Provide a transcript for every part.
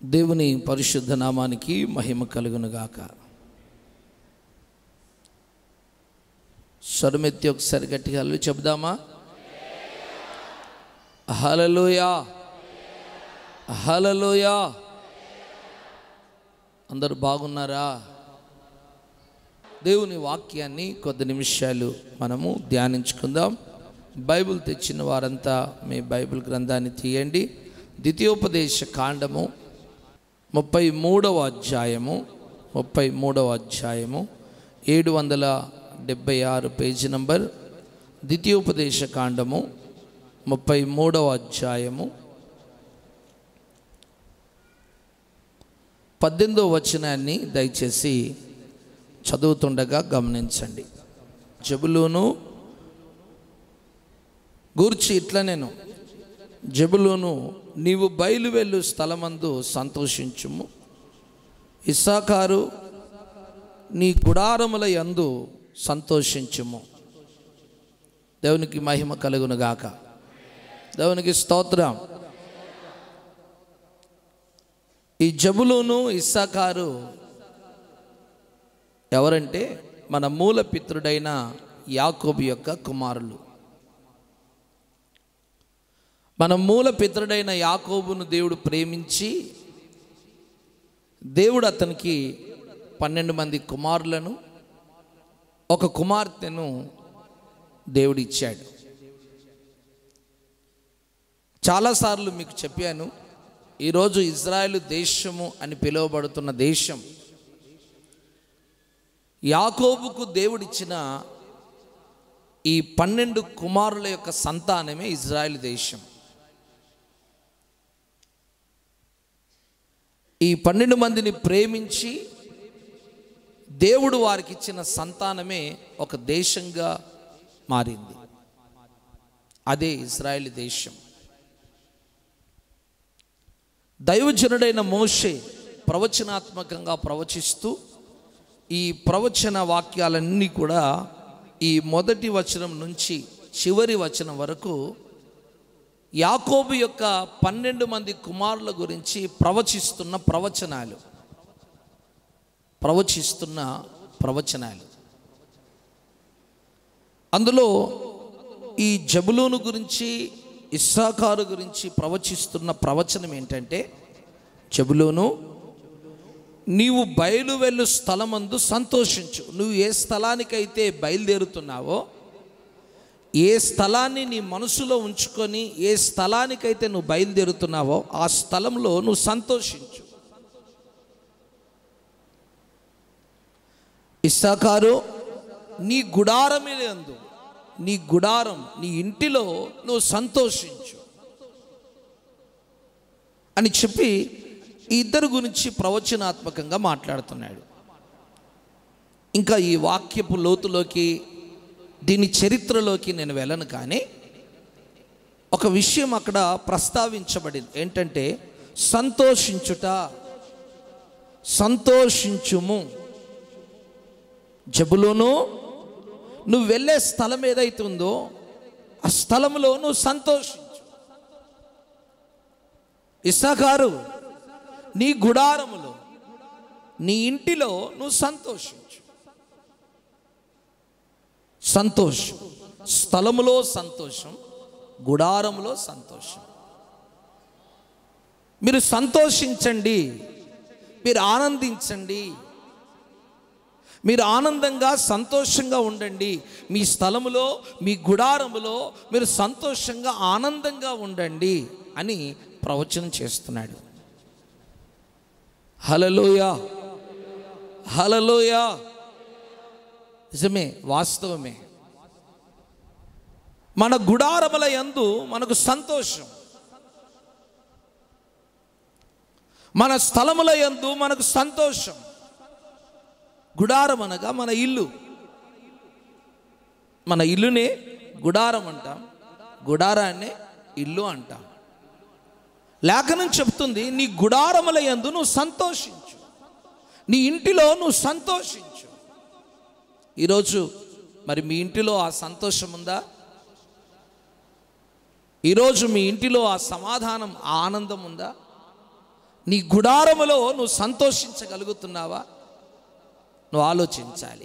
దేవుని పరిశుద్ధ నామానికి మహిమ కలుగునుగాక స్వరమెత్తి ఒకసారి గట్టిగా హల్లు చెబుదామా హలలోయా హలలోయా అందరు బాగున్నారా దేవుని వాక్యాన్ని కొద్ది నిమిషాలు మనము ధ్యానించుకుందాం బైబిల్ తెచ్చిన వారంతా మీ బైబిల్ గ్రంథాన్ని తీయండి ద్వితీయోపదేశ కాండము ముప్పై మూడవ అధ్యాయము ముప్పై మూడవ అధ్యాయము ఏడు వందల డెబ్బై ఆరు పేజీ నంబర్ ద్వితీయోపదేశ కాండము ముప్పై మూడవ అధ్యాయము పద్దెనిమిదవ వచనాన్ని దయచేసి చదువుతుండగా గమనించండి జబులోను గూర్చి ఇట్లా నేను జబులోను నీవు బయలు వెళ్ళు స్థలమందు సంతోషించుము ఇస్సాకారు నీ గుడారముల యందు సంతోషించుము దేవునికి మహిమ కలుగునుగాక దేవునికి స్తోత్రం ఈ జబులోను ఇస్సాకారు ఎవరంటే మన మూల పితృడైన యాకోబు యొక్క కుమారులు మన మూల పితృడైన యాకోబును దేవుడు ప్రేమించి దేవుడు అతనికి పన్నెండు మంది కుమారులను ఒక కుమార్తెను దేవుడు ఇచ్చాడు చాలాసార్లు మీకు చెప్పాను ఈరోజు ఇజ్రాయెల్ దేశము అని పిలువబడుతున్న దేశం యాకోబుకు దేవుడిచ్చిన ఈ పన్నెండు కుమారుల యొక్క సంతానమే ఇజ్రాయెల్ దేశం ఈ పన్నెండు మందిని ప్రేమించి దేవుడు వారికి ఇచ్చిన సంతానమే ఒక దేశంగా మారింది అదే ఇజ్రాయెల్ దేశం దైవజనుడైన మోషే ప్రవచనాత్మకంగా ప్రవచిస్తూ ఈ ప్రవచన వాక్యాలన్నీ కూడా ఈ మొదటి వచనం నుంచి చివరి వచనం వరకు యాకోబు యొక్క పన్నెండు మంది కుమారుల గురించి ప్రవచిస్తున్న ప్రవచనాలు ప్రవచిస్తున్న ప్రవచనాలు అందులో ఈ జబులోను గురించి ఇస్సాకారు గురించి ప్రవచిస్తున్న ప్రవచనం ఏంటంటే జబులోను నీవు బయలు వెళ్ళు స్థలమందు సంతోషించు నువ్వు ఏ స్థలానికైతే బయలుదేరుతున్నావో ఏ స్థలాన్ని నీ మనసులో ఉంచుకొని ఏ స్థలానికైతే నువ్వు బయలుదేరుతున్నావో ఆ స్థలంలో నువ్వు సంతోషించు ఇస్సాకారు నీ గుడారమిలందు నీ గుడారం నీ ఇంటిలో నువ్వు సంతోషించు అని చెప్పి ఈ ఇద్దరు గురించి ప్రవచనాత్మకంగా మాట్లాడుతున్నాడు ఇంకా ఈ వాక్యపు లోతులోకి దీని చరిత్రలోకి నేను వెళ్ళను కానీ ఒక విషయం అక్కడ ప్రస్తావించబడింది ఏంటంటే సంతోషించుట సంతోషించుము జబులోను నువ్వు వెళ్ళే స్థలం ఏదైతే ఉందో ఆ స్థలంలో నువ్వు సంతోషించు ఇస్సాకారు నీ గుడారములో నీ ఇంటిలో నువ్వు సంతోషించు సంతోషం స్థలములో సంతోషం గుడారములో సంతోషం మీరు సంతోషించండి మీరు ఆనందించండి మీరు ఆనందంగా సంతోషంగా ఉండండి మీ స్థలములో మీ గుడారములో మీరు సంతోషంగా ఆనందంగా ఉండండి అని ప్రవచనం చేస్తున్నాడు హలలోయ హలలోయ నిజమే వాస్తవమే మన గుడారముల యందు మనకు సంతోషం మన స్థలముల యందు మనకు సంతోషం గుడారం అనగా మన ఇల్లు మన ఇల్లునే గుడారం అంటాం గుడారాన్నే ఇల్లు అంటాం లేఖనం చెప్తుంది నీ గుడారముల యందు నువ్వు సంతోషించు నీ ఇంటిలో నువ్వు సంతోషించు ఈరోజు మరి మీ ఇంటిలో ఆ సంతోషం ఉందా ఈరోజు మీ ఇంటిలో ఆ సమాధానం ఆ ఆనందం ఉందా నీ గుడారములో నువ్వు సంతోషించగలుగుతున్నావా నువ్వు ఆలోచించాలి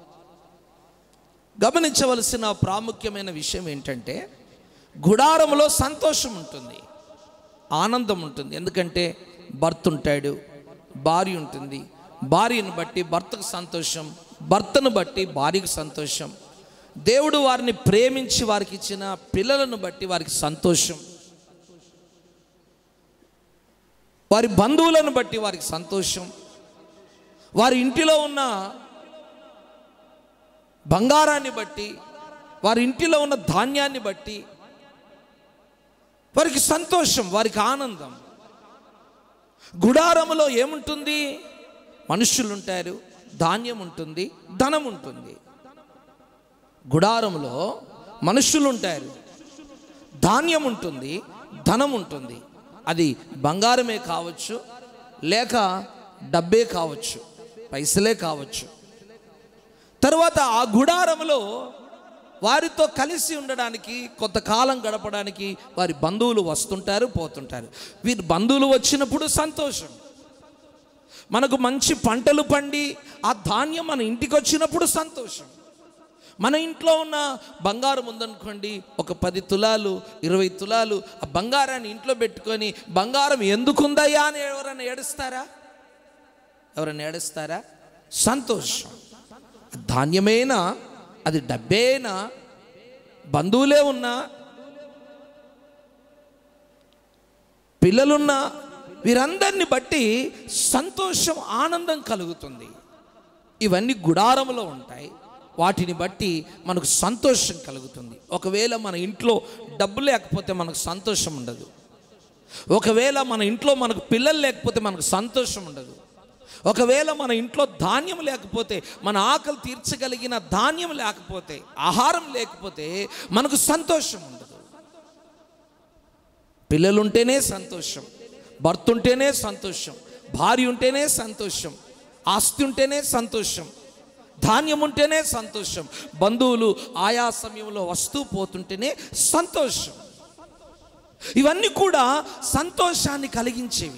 గమనించవలసిన ప్రాముఖ్యమైన విషయం ఏంటంటే గుడారములో సంతోషం ఉంటుంది ఆనందం ఉంటుంది ఎందుకంటే భర్త ఉంటాడు భార్య ఉంటుంది భార్యను బట్టి భర్తకు సంతోషం భర్తను బట్టి భార్యకు సంతోషం దేవుడు వారిని ప్రేమించి వారికి ఇచ్చిన పిల్లలను బట్టి వారికి సంతోషం వారి బంధువులను బట్టి వారికి సంతోషం వారి ఇంటిలో ఉన్న బంగారాన్ని బట్టి వారి ఇంటిలో ఉన్న ధాన్యాన్ని బట్టి వారికి సంతోషం వారికి ఆనందం గుడారములో ఏముంటుంది మనుషులు ఉంటారు ధాన్యం ఉంటుంది ధనం ఉంటుంది గుడారములో మనుషులు ఉంటారు ధాన్యం ఉంటుంది ధనం ఉంటుంది అది బంగారమే కావచ్చు లేక డబ్బే కావచ్చు పైసలే కావచ్చు తర్వాత ఆ గుడారములో వారితో కలిసి ఉండడానికి కొంతకాలం గడపడానికి వారి బంధువులు వస్తుంటారు పోతుంటారు వీరి బంధువులు వచ్చినప్పుడు సంతోషం మనకు మంచి పంటలు పండి ఆ ధాన్యం మన ఇంటికి వచ్చినప్పుడు సంతోషం మన ఇంట్లో ఉన్న బంగారం ఉందనుకోండి ఒక పది తులాలు ఇరవై తులాలు ఆ బంగారాన్ని ఇంట్లో పెట్టుకొని బంగారం ఎందుకుందయ్యా అని ఎవరైనా ఏడుస్తారా ఎవరైనా ఏడుస్తారా సంతోషం ధాన్యమేనా అది డబ్బేనా బంధువులే ఉన్నా పిల్లలున్నా వీరందరిని బట్టి సంతోషం ఆనందం కలుగుతుంది ఇవన్నీ గుడారంలో ఉంటాయి వాటిని బట్టి మనకు సంతోషం కలుగుతుంది ఒకవేళ మన ఇంట్లో డబ్బు లేకపోతే మనకు సంతోషం ఉండదు ఒకవేళ మన ఇంట్లో మనకు పిల్లలు లేకపోతే మనకు సంతోషం ఉండదు ఒకవేళ మన ఇంట్లో ధాన్యం లేకపోతే మన ఆకలి తీర్చగలిగిన ధాన్యం లేకపోతే ఆహారం లేకపోతే మనకు సంతోషం ఉండదు పిల్లలుంటేనే సంతోషం భర్త ఉంటేనే సంతోషం భార్య ఉంటేనే సంతోషం ఆస్తి ఉంటేనే సంతోషం ధాన్యం ఉంటేనే సంతోషం బంధువులు ఆయా సమయంలో వస్తూ పోతుంటేనే సంతోషం ఇవన్నీ కూడా సంతోషాన్ని కలిగించేవి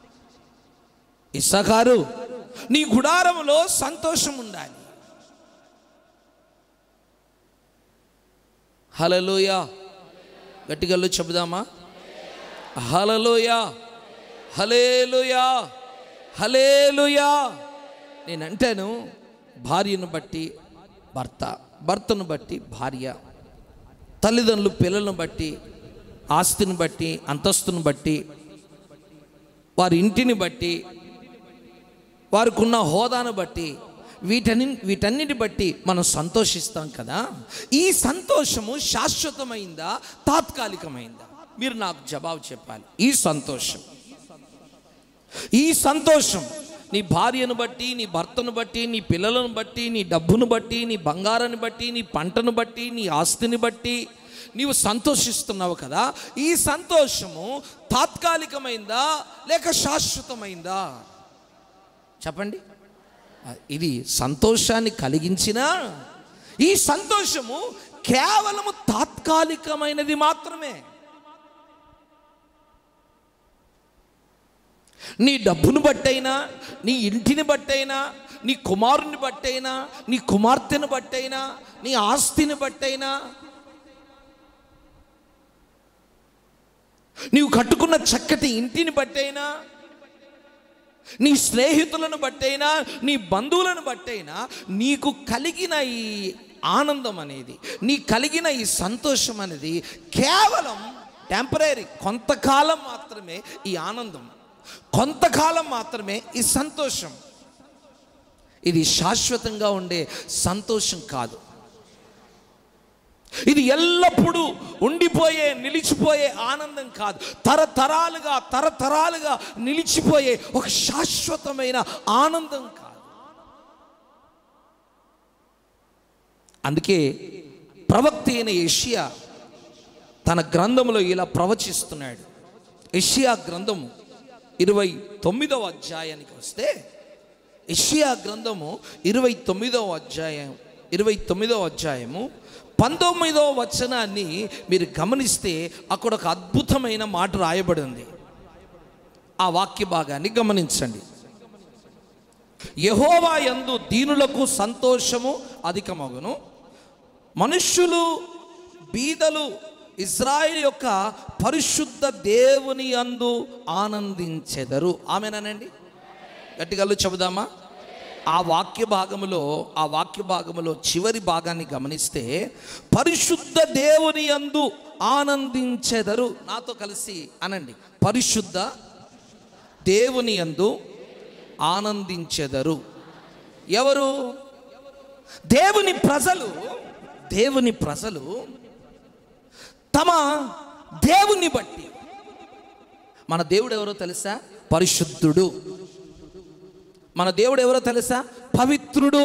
ఇస్సకారు నీ గుడారములో సంతోషం ఉండాలి హలలోయ గట్టిగల్లు చెబుదామా హలలోయ హలేలుయా హలేలుయా నేను అంటాను భార్యను బట్టి భర్త భర్తను బట్టి భార్య తల్లిదండ్రులు పిల్లలను బట్టి ఆస్తిని బట్టి అంతస్తును బట్టి వారి ఇంటిని బట్టి వారికి ఉన్న హోదాను బట్టి వీటన్ని వీటన్నిటి బట్టి మనం సంతోషిస్తాం కదా ఈ సంతోషము శాశ్వతమైందా తాత్కాలికమైందా మీరు నాకు జవాబు చెప్పాలి ఈ సంతోషం ఈ సంతోషం నీ భార్యను బట్టి నీ భర్తను బట్టి నీ పిల్లలను బట్టి నీ డబ్బును బట్టి నీ బంగారాన్ని బట్టి నీ పంటను బట్టి నీ ఆస్తిని బట్టి నీవు సంతోషిస్తున్నావు కదా ఈ సంతోషము తాత్కాలికమైందా లేక శాశ్వతమైందా చెప్పండి ఇది సంతోషాన్ని కలిగించిన ఈ సంతోషము కేవలము తాత్కాలికమైనది మాత్రమే నీ డబ్బును బట్టైనా నీ ఇంటిని బట్టైనా నీ కుమారుని బట్టైనా నీ కుమార్తెను బట్టైనా నీ ఆస్తిని బట్టైనా నీవు కట్టుకున్న చక్కటి ఇంటిని బట్టైనా నీ స్నేహితులను బట్టైనా నీ బంధువులను బట్టైనా నీకు కలిగిన ఈ ఆనందం అనేది నీ కలిగిన ఈ సంతోషం అనేది కేవలం టెంపరీ కొంతకాలం మాత్రమే ఈ ఆనందం కొంతకాలం మాత్రమే ఈ సంతోషం ఇది శాశ్వతంగా ఉండే సంతోషం కాదు ఇది ఎల్లప్పుడూ ఉండిపోయే నిలిచిపోయే ఆనందం కాదు తరతరాలుగా తరతరాలుగా నిలిచిపోయే ఒక శాశ్వతమైన ఆనందం కాదు అందుకే ప్రవక్త అయిన యెషయా తన గ్రంథంలో ఇలా ప్రవచిస్తున్నాడు యెషయా గ్రంథము ఇరవై తొమ్మిదవ అధ్యాయానికి వస్తే యెషయా గ్రంథము ఇరవై తొమ్మిదవ అధ్యాయం ఇరవై తొమ్మిదవ అధ్యాయము పంతొమ్మిదవ వచనాన్ని మీరు గమనిస్తే అక్కడ ఒక అద్భుతమైన మాట రాయబడి ఉంది ఆ వాక్య భాగాన్ని గమనించండి యహోవా యందు దీనులకు సంతోషము అధికమగును మనుష్యులు బీదలు ఇజ్రాయిల్ యొక్క పరిశుద్ధ దేవుని అందు ఆనందించెదరు ఆమెనానండి గట్టిగల్లు చెబుదామా ఆ వాక్య భాగములో ఆ వాక్య భాగములో చివరి భాగాన్ని గమనిస్తే పరిశుద్ధ దేవుని అందు ఆనందించెదరు నాతో కలిసి అనండి పరిశుద్ధ దేవుని యందు ఆనందించెదరు ఎవరు దేవుని ప్రజలు దేవుని ప్రజలు తమ దేవుని బట్టి మన దేవుడు ఎవరో తెలుసా పరిశుద్ధుడు మన దేవుడు ఎవరో తెలుసా పవిత్రుడు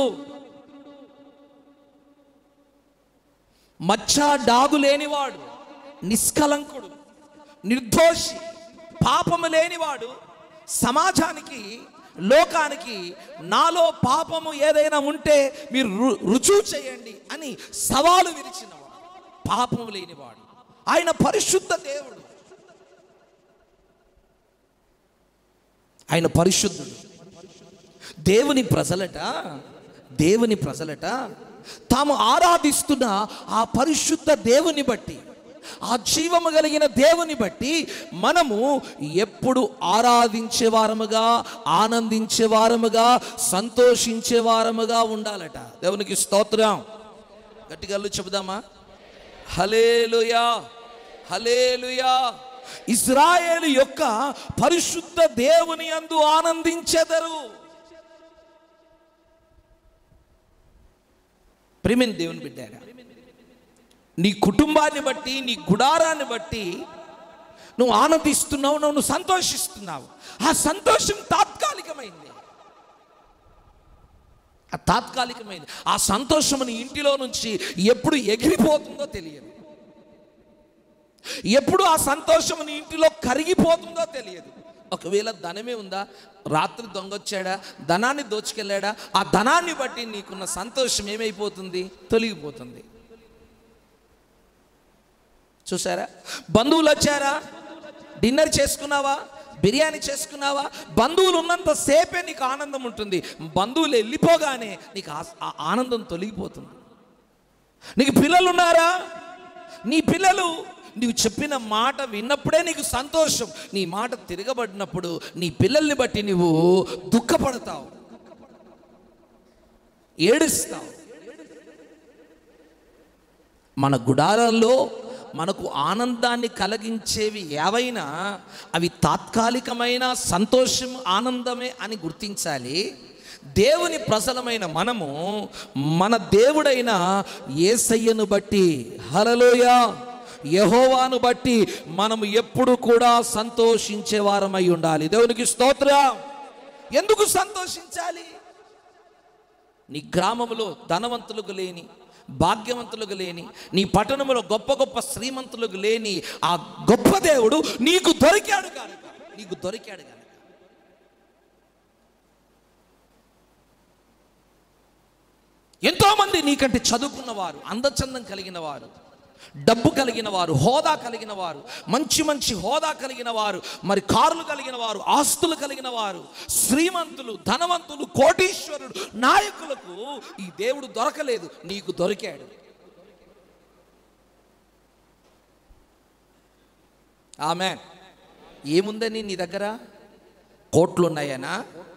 మచ్చ డాగు లేనివాడు నిష్కలంకుడు నిర్దోషి పాపము లేనివాడు సమాజానికి లోకానికి నాలో పాపము ఏదైనా ఉంటే మీరు రు- రుజువు చేయండి అని సవాలు విరిచినవాడు పాపము లేనివాడు ఆయన పరిశుద్ధ దేవుడు ఆయన పరిశుద్ధుడు దేవుని ప్రజలట దేవుని ప్రజలట తాము ఆరాధిస్తున్న ఆ పరిశుద్ధ దేవుని బట్టి ఆ జీవము కలిగిన దేవుని బట్టి మనము ఎప్పుడు ఆరాధించే వారముగా ఆనందించే వారముగా సంతోషించే వారముగా ఉండాలట దేవునికి స్తోత్రం గట్టిగా అల్లు చెబుదామా హలేలుయా హలేలుయా ఇజ్రాయేలు యొక్క పరిశుద్ధ దేవుని అందు ఆనందించెదరు ప్రేమిని దేవుని బిడ్డారా నీ కుటుంబాన్ని బట్టి నీ గుడారాన్ని బట్టి నువ్వు ఆనందిస్తున్నావు నువ్వు సంతోషిస్తున్నావు ఆ సంతోషం తాత్కాలికమైంది ఆ తాత్కాలికమైంది ఆ సంతోషం నీ ఇంటిలో నుంచి ఎప్పుడు ఎగిరిపోతుందో తెలియదు ఎప్పుడు ఆ సంతోషం నీ ఇంటిలో కరిగిపోతుందో తెలియదు ఒకవేళ ధనమే ఉందా రాత్రి దొంగొచ్చాడా ధనాన్ని దోచుకెళ్ళాడా ఆ ధనాన్ని బట్టి నీకున్న సంతోషం ఏమైపోతుంది తొలగిపోతుంది చూసారా బంధువులు వచ్చారా డిన్నర్ చేసుకున్నావా బిర్యానీ చేసుకున్నావా బంధువులు ఉన్నంత సేపే నీకు ఆనందం ఉంటుంది బంధువులు వెళ్ళిపోగానే నీకు ఆ- ఆ ఆనందం తొలగిపోతుంది నీకు పిల్లలు ఉన్నారా నీ పిల్లలు నీవు చెప్పిన మాట విన్నప్పుడే నీకు సంతోషం నీ మాట తిరగబడినప్పుడు నీ పిల్లల్ని బట్టి నువ్వు దుఃఖపడతావు ఏడుస్తావు మన గుడారాల్లో మనకు ఆనందాన్ని కలిగించేవి ఏవైనా అవి తాత్కాలికమైన సంతోషం ఆనందమే అని గుర్తించాలి దేవుని ప్రజలమైన మనము మన దేవుడైన ఏసయ్యను బట్టి హలలోయ యహోవాను బట్టి మనము ఎప్పుడు కూడా సంతోషించే వారమై ఉండాలి దేవునికి స్తోత్రం ఎందుకు సంతోషించాలి నీ గ్రామములో ధనవంతులకు లేని భాగ్యవంతులకు లేని నీ పట్టణములో గొప్ప గొప్ప శ్రీమంతులకు లేని ఆ గొప్ప దేవుడు నీకు దొరికాడు కనుక నీకు దొరికాడు కనుక ఎంతోమంది నీకంటే చదువుకున్న వారు అందచందం కలిగిన వారు డబ్బు కలిగిన వారు హోదా కలిగిన వారు మంచి మంచి హోదా కలిగిన వారు మరి కారులు కలిగిన వారు ఆస్తులు కలిగిన వారు శ్రీమంతులు ధనవంతులు కోటీశ్వరుడు నాయకులకు ఈ దేవుడు దొరకలేదు నీకు దొరికాడు ఆమె ఏముందని నీ దగ్గర కోట్లు ఉన్నాయనా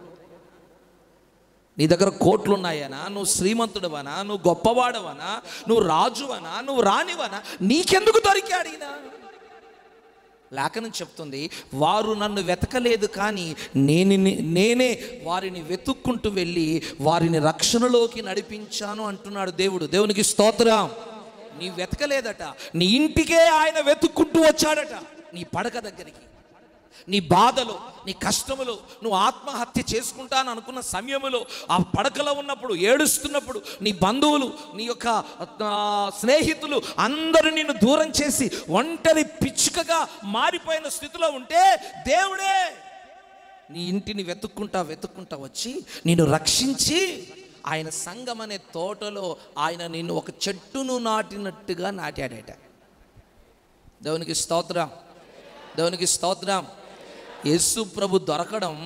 నీ దగ్గర కోట్లు ఉన్నాయనా నువ్వు శ్రీమంతుడవనా నువ్వు గొప్పవాడవనా నువ్వు రాజువనా నువ్వు రానివనా నీకెందుకు దొరికాడు ఈయన లేఖనం చెప్తుంది వారు నన్ను వెతకలేదు కానీ నేను నేనే వారిని వెతుక్కుంటూ వెళ్ళి వారిని రక్షణలోకి నడిపించాను అంటున్నాడు దేవుడు దేవునికి స్తోత్రం నీ వెతకలేదట నీ ఇంటికే ఆయన వెతుక్కుంటూ వచ్చాడట నీ పడక దగ్గరికి నీ బాధలో నీ కష్టములో నువ్వు ఆత్మహత్య చేసుకుంటాను అనుకున్న సమయములో ఆ పడకలో ఉన్నప్పుడు ఏడుస్తున్నప్పుడు నీ బంధువులు నీ యొక్క ఆ, స్నేహితులు అందరూ నిన్ను దూరం చేసి ఒంటరి పిచ్చుకగా మారిపోయిన స్థితిలో ఉంటే దేవుడే నీ ఇంటిని వెతుక్కుంటా వెతుక్కుంటా వచ్చి నిన్ను రక్షించి ఆయన సంఘం అనే తోటలో ఆయన నిన్ను ఒక చెట్టును నాటినట్టుగా నాటాడట దేవునికి స్తోత్రం దేవునికి స్తోత్రం యేసు ప్రభు దొరకడం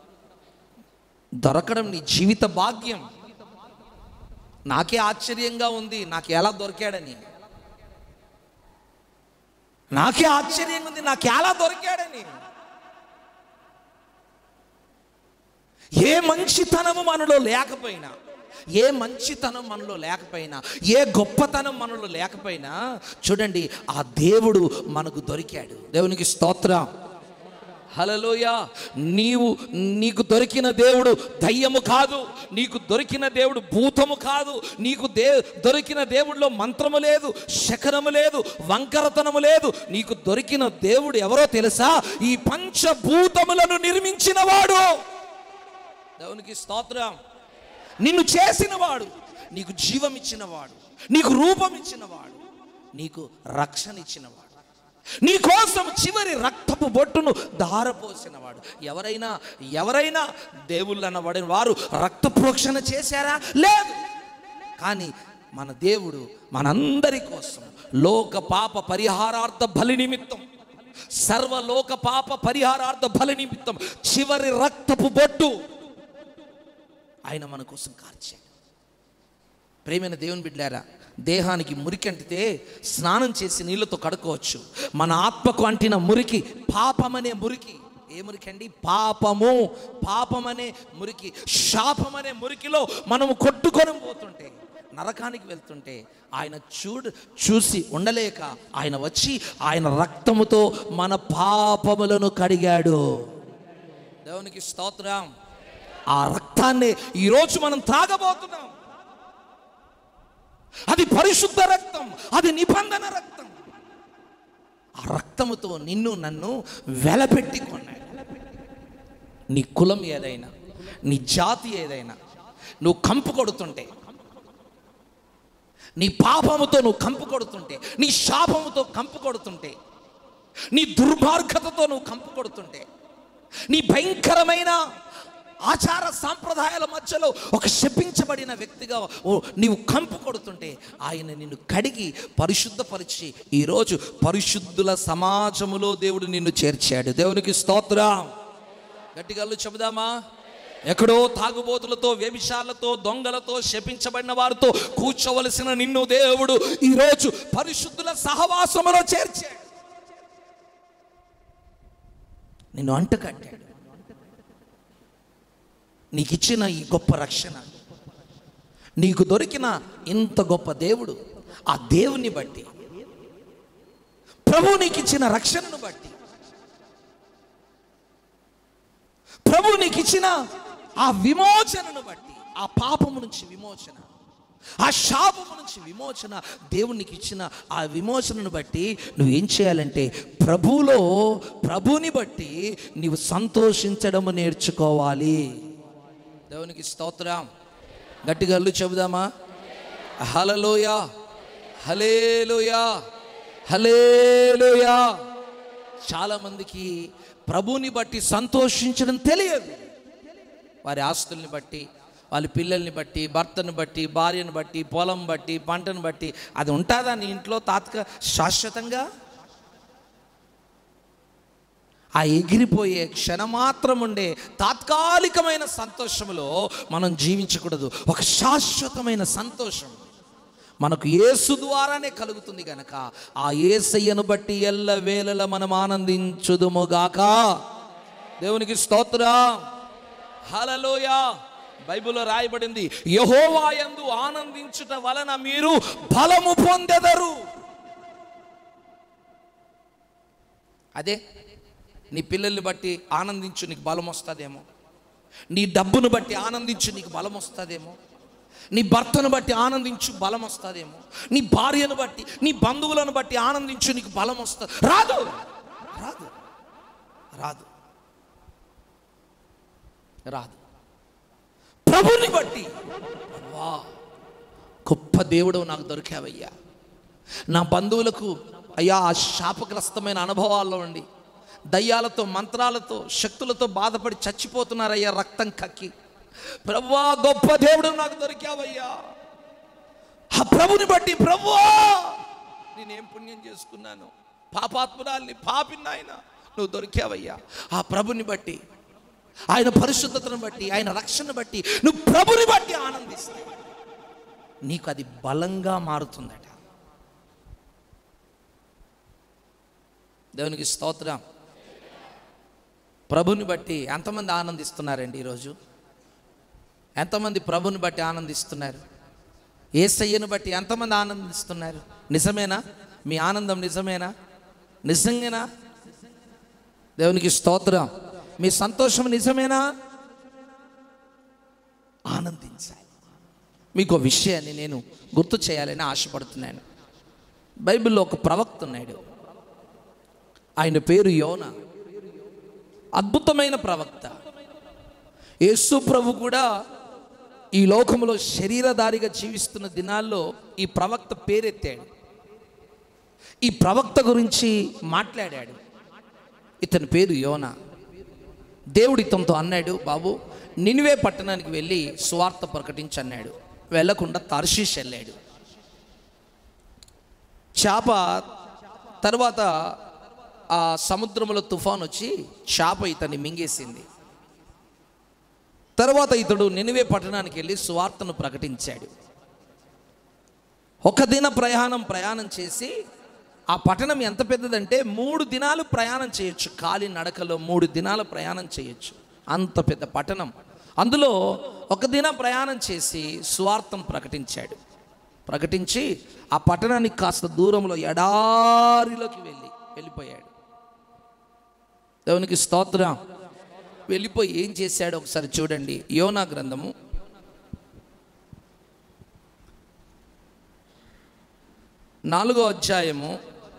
దొరకడం నీ జీవిత భాగ్యం నాకే ఆశ్చర్యంగా ఉంది నాకు ఎలా దొరికాడని నాకే ఆశ్చర్యంగా ఉంది నాకు ఎలా దొరికాడని ఏ మంచితనము మనలో లేకపోయినా ఏ మంచితనం మనలో లేకపోయినా ఏ గొప్పతనం మనలో లేకపోయినా చూడండి ఆ దేవుడు మనకు దొరికాడు దేవునికి స్తోత్రం హలలోయ నీవు నీకు దొరికిన దేవుడు దయ్యము కాదు నీకు దొరికిన దేవుడు భూతము కాదు నీకు దే దొరికిన దేవుడిలో మంత్రము లేదు శకరము లేదు వంకరతనము లేదు నీకు దొరికిన దేవుడు ఎవరో తెలుసా ఈ పంచభూతములను నిర్మించిన వాడు దేవునికి స్తోత్రం నిన్ను చేసినవాడు నీకు జీవం ఇచ్చినవాడు నీకు రూపం ఇచ్చినవాడు నీకు రక్షణ ఇచ్చినవాడు నీ కోసం చివరి రక్తపు బొట్టును దారపోసినవాడు ఎవరైనా ఎవరైనా దేవుళ్ళు అన్నవాడిన వారు రక్త ప్రోక్షణ చేశారా లేదు కానీ మన దేవుడు మనందరి కోసం లోక పాప పరిహారార్థ బలి నిమిత్తం సర్వలోక పాప పరిహారార్థ బలి నిమిత్తం చివరి రక్తపు బొట్టు ఆయన మన కోసం కార్చాడు ప్రేమైన దేవుని బిడ్డారా దేహానికి మురికి అంటితే స్నానం చేసి నీళ్ళతో కడుక్కోవచ్చు మన ఆత్మకు అంటిన మురికి పాపమనే మురికి ఏ మురికి అండి పాపము పాపమనే మురికి శాపమనే మురికిలో మనము కొట్టుకొని పోతుంటే నరకానికి వెళ్తుంటే ఆయన చూడు చూసి ఉండలేక ఆయన వచ్చి ఆయన రక్తముతో మన పాపములను కడిగాడు దేవునికి స్తోత్రం ఆ రక్తాన్ని ఈరోజు మనం త్రాగబోతున్నాం అది పరిశుద్ధ రక్తం అది నిబంధన రక్తం ఆ రక్తముతో నిన్ను నన్ను వెలపెట్టి కొన్నాడు నీ కులం ఏదైనా నీ జాతి ఏదైనా నువ్వు కంపు కొడుతుంటే నీ పాపముతో నువ్వు కంపు కొడుతుంటే నీ శాపముతో కంపు కొడుతుంటే నీ దుర్మార్గతతో నువ్వు కంపు కొడుతుంటే నీ భయంకరమైన ఆచార సాంప్రదాయాల మధ్యలో ఒక శపించబడిన వ్యక్తిగా ఓ నీవు కంపు కొడుతుంటే ఆయన నిన్ను కడిగి పరిశుద్ధపరిచి ఈరోజు పరిశుద్ధుల సమాజములో దేవుడు నిన్ను చేర్చాడు దేవునికి స్తోత్రం గట్టిగా చెబుదామా ఎక్కడో తాగుబోతులతో వ్యభిచారులతో దొంగలతో శపించబడిన వారితో కూర్చోవలసిన నిన్ను దేవుడు ఈరోజు పరిశుద్ధుల సహవాసములో చేర్చాడు నిన్ను అంట కట్టాడు నీకు ఇచ్చిన ఈ గొప్ప రక్షణ నీకు దొరికిన ఇంత గొప్ప దేవుడు ఆ దేవుని బట్టి ప్రభు నీకు ఇచ్చిన రక్షణను బట్టి ప్రభు నీకు ఇచ్చిన ఆ విమోచనను బట్టి ఆ పాపము నుంచి విమోచన ఆ శాపము నుంచి విమోచన దేవునికి ఇచ్చిన ఆ విమోచనను బట్టి నువ్వేం చేయాలంటే ప్రభువులో ప్రభుని బట్టి నీవు సంతోషించడము నేర్చుకోవాలి దేవునికి స్తోత్రం గట్టిగా అల్లు చెబుదామా హలలోయ హలేలోయ హలేలోయ చాలా మందికి ప్రభుని బట్టి సంతోషించడం తెలియదు వారి ఆస్తుల్ని బట్టి వాళ్ళ పిల్లల్ని బట్టి భర్తను బట్టి భార్యను బట్టి పొలం బట్టి పంటను బట్టి అది ఉంటుందా నీ ఇంట్లో తాత్క శాశ్వతంగా ఆ ఎగిరిపోయే క్షణమాత్రం ఉండే తాత్కాలికమైన సంతోషములో మనం జీవించకూడదు ఒక శాశ్వతమైన సంతోషం మనకు యేసు ద్వారానే కలుగుతుంది గనక ఆ ఏసయ్యను బట్టి ఎల్ల వేళల మనం ఆనందించుదుముగాక దేవునికి స్తోత్రం హలలోయ బైబిల్లో రాయబడింది యహోవాయందు ఆనందించుట వలన మీరు బలము పొందెదరు అదే నీ పిల్లల్ని బట్టి ఆనందించు నీకు బలం వస్తుందేమో నీ డబ్బును బట్టి ఆనందించు నీకు బలం వస్తుందేమో నీ భర్తను బట్టి ఆనందించు బలం వస్తుందేమో నీ భార్యను బట్టి నీ బంధువులను బట్టి ఆనందించు నీకు బలం వస్తుంది రాదు రాదు రాదు రాదు ప్రభుని బట్టి వా గొప్ప దేవుడు నాకు దొరికావయ్యా నా బంధువులకు అయ్యా ఆ శాపగ్రస్తమైన అనుభవాల్లో ఉండి దయ్యాలతో మంత్రాలతో శక్తులతో బాధపడి చచ్చిపోతున్నారయ్యా రక్తం కక్కి ప్రభువా గొప్ప దేవుడు నాకు దొరికావయ్యా ఆ ప్రభుని బట్టి ప్రభువా నేనేం పుణ్యం చేసుకున్నాను పాపాత్మురాల్ని పాపిని ఆయన నువ్వు దొరికావయ్యా ఆ ప్రభుని బట్టి ఆయన పరిశుద్ధతను బట్టి ఆయన రక్షణ బట్టి నువ్వు ప్రభుని బట్టి ఆనందిస్తే నీకు అది బలంగా మారుతుందట దేవునికి స్తోత్రం ప్రభుని బట్టి ఎంతమంది ఆనందిస్తున్నారండి ఈరోజు ఎంతమంది ప్రభుని బట్టి ఆనందిస్తున్నారు ఏసయ్యను బట్టి ఎంతమంది ఆనందిస్తున్నారు నిజమేనా మీ ఆనందం నిజమేనా నిజంగానా దేవునికి స్తోత్రం మీ సంతోషం నిజమేనా ఆనందించాలి మీకు ఒక విషయాన్ని నేను గుర్తు చేయాలని ఆశపడుతున్నాను బైబిల్లో ఒక ప్రవక్త ఉన్నాడు ఆయన పేరు యోన అద్భుతమైన ప్రవక్త యేసు ప్రభు కూడా ఈ లోకంలో శరీరధారిగా జీవిస్తున్న దినాల్లో ఈ ప్రవక్త పేరెత్తాడు ఈ ప్రవక్త గురించి మాట్లాడాడు ఇతని పేరు యోన దేవుడు ఇతనితో అన్నాడు బాబు నినివే పట్టణానికి వెళ్ళి సువార్త ప్రకటించన్నాడు వెళ్ళకుండా తర్షీష్ వెళ్ళాడు చేప తర్వాత ఆ సముద్రంలో తుఫాన్ వచ్చి చేప ఇతన్ని మింగేసింది తర్వాత ఇతడు నినివే పట్టణానికి వెళ్ళి సువార్తను ప్రకటించాడు ఒక దిన ప్రయాణం ప్రయాణం చేసి ఆ పట్టణం ఎంత పెద్దదంటే మూడు దినాలు ప్రయాణం చేయొచ్చు కాలి నడకలో మూడు దినాల ప్రయాణం చేయొచ్చు అంత పెద్ద పట్టణం అందులో ఒక దిన ప్రయాణం చేసి సువార్తను ప్రకటించాడు ప్రకటించి ఆ పట్టణానికి కాస్త దూరంలో ఎడారిలోకి వెళ్ళి వెళ్ళిపోయాడు దేవునికి స్తోత్రం వెళ్ళిపోయి ఏం చేశాడో ఒకసారి చూడండి యోనా గ్రంథము నాలుగో అధ్యాయము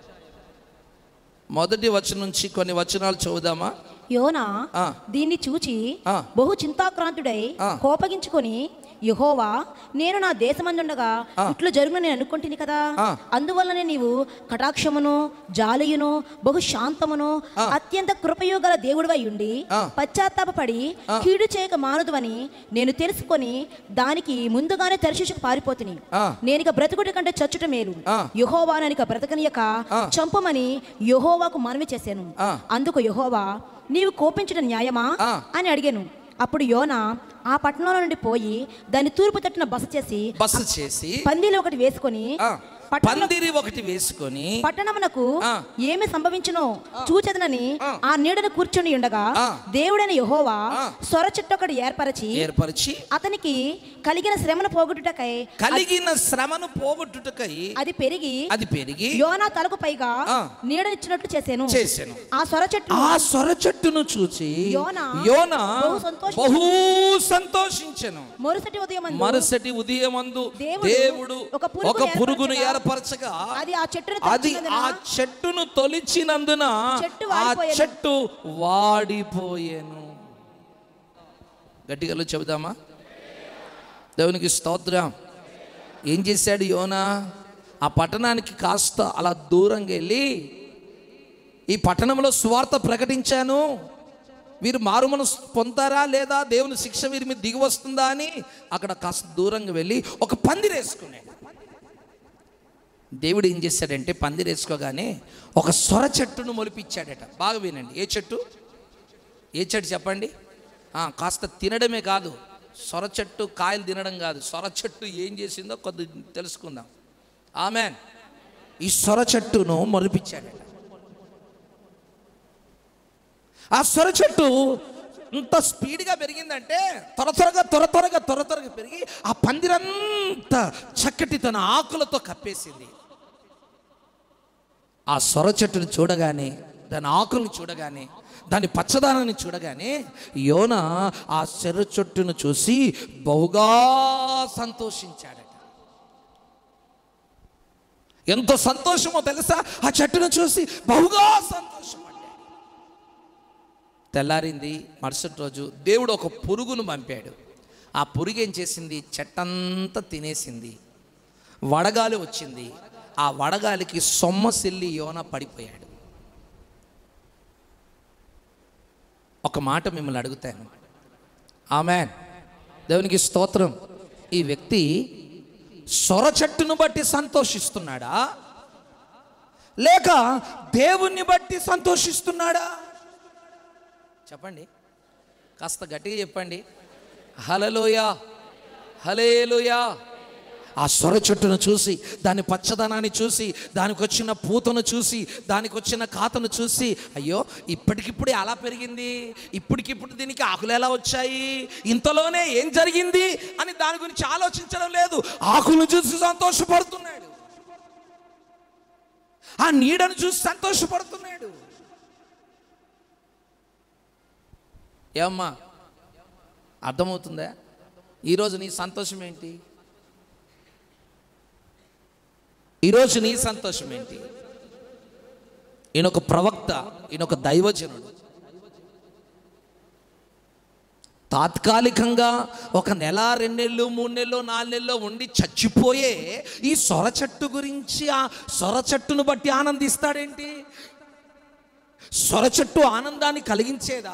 మొదటి వచనం నుంచి కొన్ని వచనాలు చదువుదామా యోనా ఆ. దీన్ని చూచి ఆ. బహు చింతాక్రాంతుడై ఆ. కోపగించుకొని యహోవా నేను నా దేశమందుండగా ఆ. ఇట్లు జరుగును నేను అనుకుంటుంది కదా ఆ. అందువల్లనే నీవు కటాక్షమును జాలియును బహు శాంతమును ఆ. అత్యంత కృపయు గల దేవుడివై ఉండి ఆ. పశ్చాత్తాపడి ఆ. కీడు చేయక మానదువని నేను తెలుసుకొని దానికి ముందుగానే తెరశిషకు పారిపోతుని ఆ. నేనిక బ్రతుకుడి కంటే చచ్చుట మేలు ఆ. యహోవా ననిక బ్రతకనియక ఆ. చంపమని యహోవాకు మనవి చేశాను ఆ. అందుకు యహోవా నీవు కోపించడం న్యాయమా ఆ. అని అడిగాను అప్పుడు యోన ఆ పట్టణంలో నుండి పోయి దాని తూర్పు తట్టున బస చేసి బస చేసి పందిలో ఒకటి వేసుకొని ఆ, పట్టణంలో- పందిరి ఒకటి వేసుకొని పట్టణమునకు ఆ. ఏమి సంభవించునో చూచెదనని ఆ. ఆ నీడను కూర్చొని ఉండగా ఆ. దేవుడైన యహోవా ఆ. సొర చెట్టు ఒకటి ఏర్పరచి ఏర్పరిచి అతనికి కలిగిన శ్రమను పోగొట్టుటకై కలిగిన శ్రమను పోగొట్టుటకై అది పెరిగి అది పెరిగి యోనా తలకు పైగా ఆ. నీడనిచ్చినట్లు చేశాను చేశాను ఆ సొర చెట్టు ఆ సొర చెట్టును చూచి యోనా యోన బహు సంతోషించెను. బహు సంతోషించను మరుసటి ఉదయం మరుసటి ఉదయమందు దేవుడు దేవుడు ఒక పురుగును ఒక పురుగును ఏర్పరచగా, ఏర్పరచగా అది ఆ చెట్టును అది తొలచినందున ఆ చెట్టును తొలిచినందున చెట్టు ఆ వాడిపోయెను. చెట్టు వాడిపోయాను గట్టిగా చెబుదామా దేవునికి స్తోత్రం ఏం చేశాడు యోనా ఆ పట్టణానికి కాస్త అలా దూరంగా వెళ్ళి ఈ పట్టణంలో స్వార్థ ప్రకటించాను వీరు మారుమను పొందారా లేదా దేవుని శిక్ష వీరి మీద దిగి వస్తుందా అని అక్కడ కాస్త దూరంగా వెళ్ళి ఒక పందిరేసుకున్నాడు దేవుడు ఏం చేశాడంటే పందిరేసుకోగానే ఒక సొర చెట్టును మొలిపించాడట బాగా వినండి ఏ చెట్టు ఏ చెట్టు చెప్పండి ఆ, కాస్త తినడమే కాదు సొర చెట్టు కాయలు తినడం కాదు సొర చెట్టు ఏం చేసిందో కొద్ది తెలుసుకుందాం ఆమెన్ ఈ సొర చెట్టును మొలిపించాడట ఆ సొర చెట్టు ఇంత స్పీడ్గా పెరిగిందంటే త్వర త్వరగా త్వర త్వరగా త్వర త్వరగా పెరిగి ఆ పందిరంతా చక్కటి తన ఆకులతో కప్పేసింది ఆ సొర చెట్టును చూడగానే దాని ఆకులను చూడగానే దాని పచ్చదనాన్ని చూడగానే యోన ఆ సొర చెట్టును చూసి బహుగా సంతోషించాడట ఎంతో సంతోషమో తెలుసా ఆ చెట్టును చూసి బహుగా సంతోషపడ్డాడు తెల్లారింది మరుసటి రోజు దేవుడు ఒక పురుగును పంపాడు ఆ పురుగు ఏం చేసింది చెట్టంతా తినేసింది వడగాలి వచ్చింది ఆ వడగాలికి సొమ్మసిల్లి యోన పడిపోయాడు ఒక మాట మిమ్మల్ని అడుగుతాను ఆమె దేవునికి స్తోత్రం ఈ వ్యక్తి సొర చెట్టును బట్టి సంతోషిస్తున్నాడా లేక దేవుణ్ణి బట్టి సంతోషిస్తున్నాడా చెప్పండి కాస్త గట్టిగా చెప్పండి హలలోయ హలేలుయా ఆ సొర చెట్టును చూసి దాని పచ్చదనాన్ని చూసి దానికి వచ్చిన పూతను చూసి దానికి వచ్చిన కాతను చూసి అయ్యో ఇప్పటికిప్పుడే అలా పెరిగింది ఇప్పటికిప్పుడు దీనికి ఆకులు ఎలా వచ్చాయి ఇంతలోనే ఏం జరిగింది అని దాని గురించి ఆలోచించడం లేదు ఆకులను చూసి సంతోషపడుతున్నాడు ఆ నీడను చూసి సంతోషపడుతున్నాడు ఏమ్మా అర్థమవుతుందా ఈరోజు నీ సంతోషం ఏంటి ఈరోజు నీ సంతోషం ఏంటి ఈయన ఒక ప్రవక్త ఈయన ఒక దైవజనుడు తాత్కాలికంగా ఒక నెల రెండు నెలలు మూడు నెలలు నాలుగు నెలలు ఉండి చచ్చిపోయే ఈ సొర చెట్టు గురించి ఆ సొర చెట్టును బట్టి ఆనందిస్తాడేంటి సొర చెట్టు ఆనందాన్ని కలిగించేదా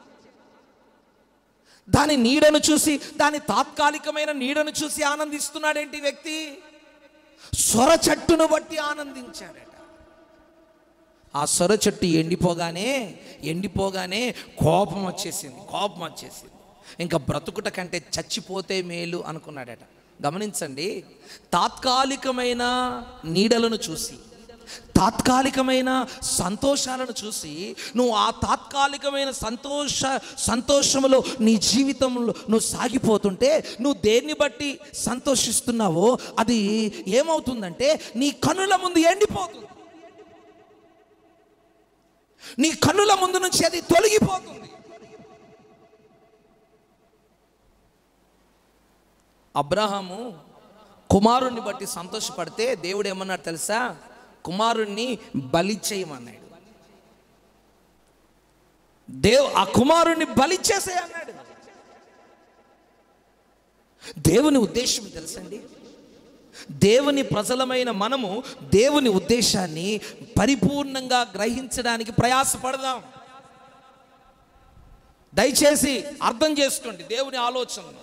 దాని నీడను చూసి దాని తాత్కాలికమైన నీడను చూసి ఆనందిస్తున్నాడేంటి వ్యక్తి సొర చెట్టును బట్టి ఆనందించాడట ఆ సొర చెట్టు ఎండిపోగానే ఎండిపోగానే కోపం వచ్చేసింది కోపం వచ్చేసింది ఇంకా బ్రతుకుట కంటే చచ్చిపోతే మేలు అనుకున్నాడట గమనించండి తాత్కాలికమైన నీడలను చూసి తాత్కాలికమైన సంతోషాలను చూసి నువ్వు ఆ తాత్కాలికమైన సంతోష సంతోషములో నీ జీవితంలో నువ్వు సాగిపోతుంటే నువ్వు దేన్ని బట్టి సంతోషిస్తున్నావో అది ఏమవుతుందంటే నీ కనుల ముందు ఎండిపోతుంది నీ కన్నుల ముందు నుంచి అది తొలగిపోతుంది అబ్రహాము కుమారుణ్ణి బట్టి సంతోషపడితే దేవుడు ఏమన్నాడు తెలుసా కుమారుణ్ణి బలి చేయమన్నాడు దేవ్ ఆ కుమారుణ్ణి బలి చేసే అన్నాడు దేవుని ఉద్దేశం తెలుసండి దేవుని ప్రజలమైన మనము దేవుని ఉద్దేశాన్ని పరిపూర్ణంగా గ్రహించడానికి ప్రయాసపడదాం దయచేసి అర్థం చేసుకోండి దేవుని ఆలోచనను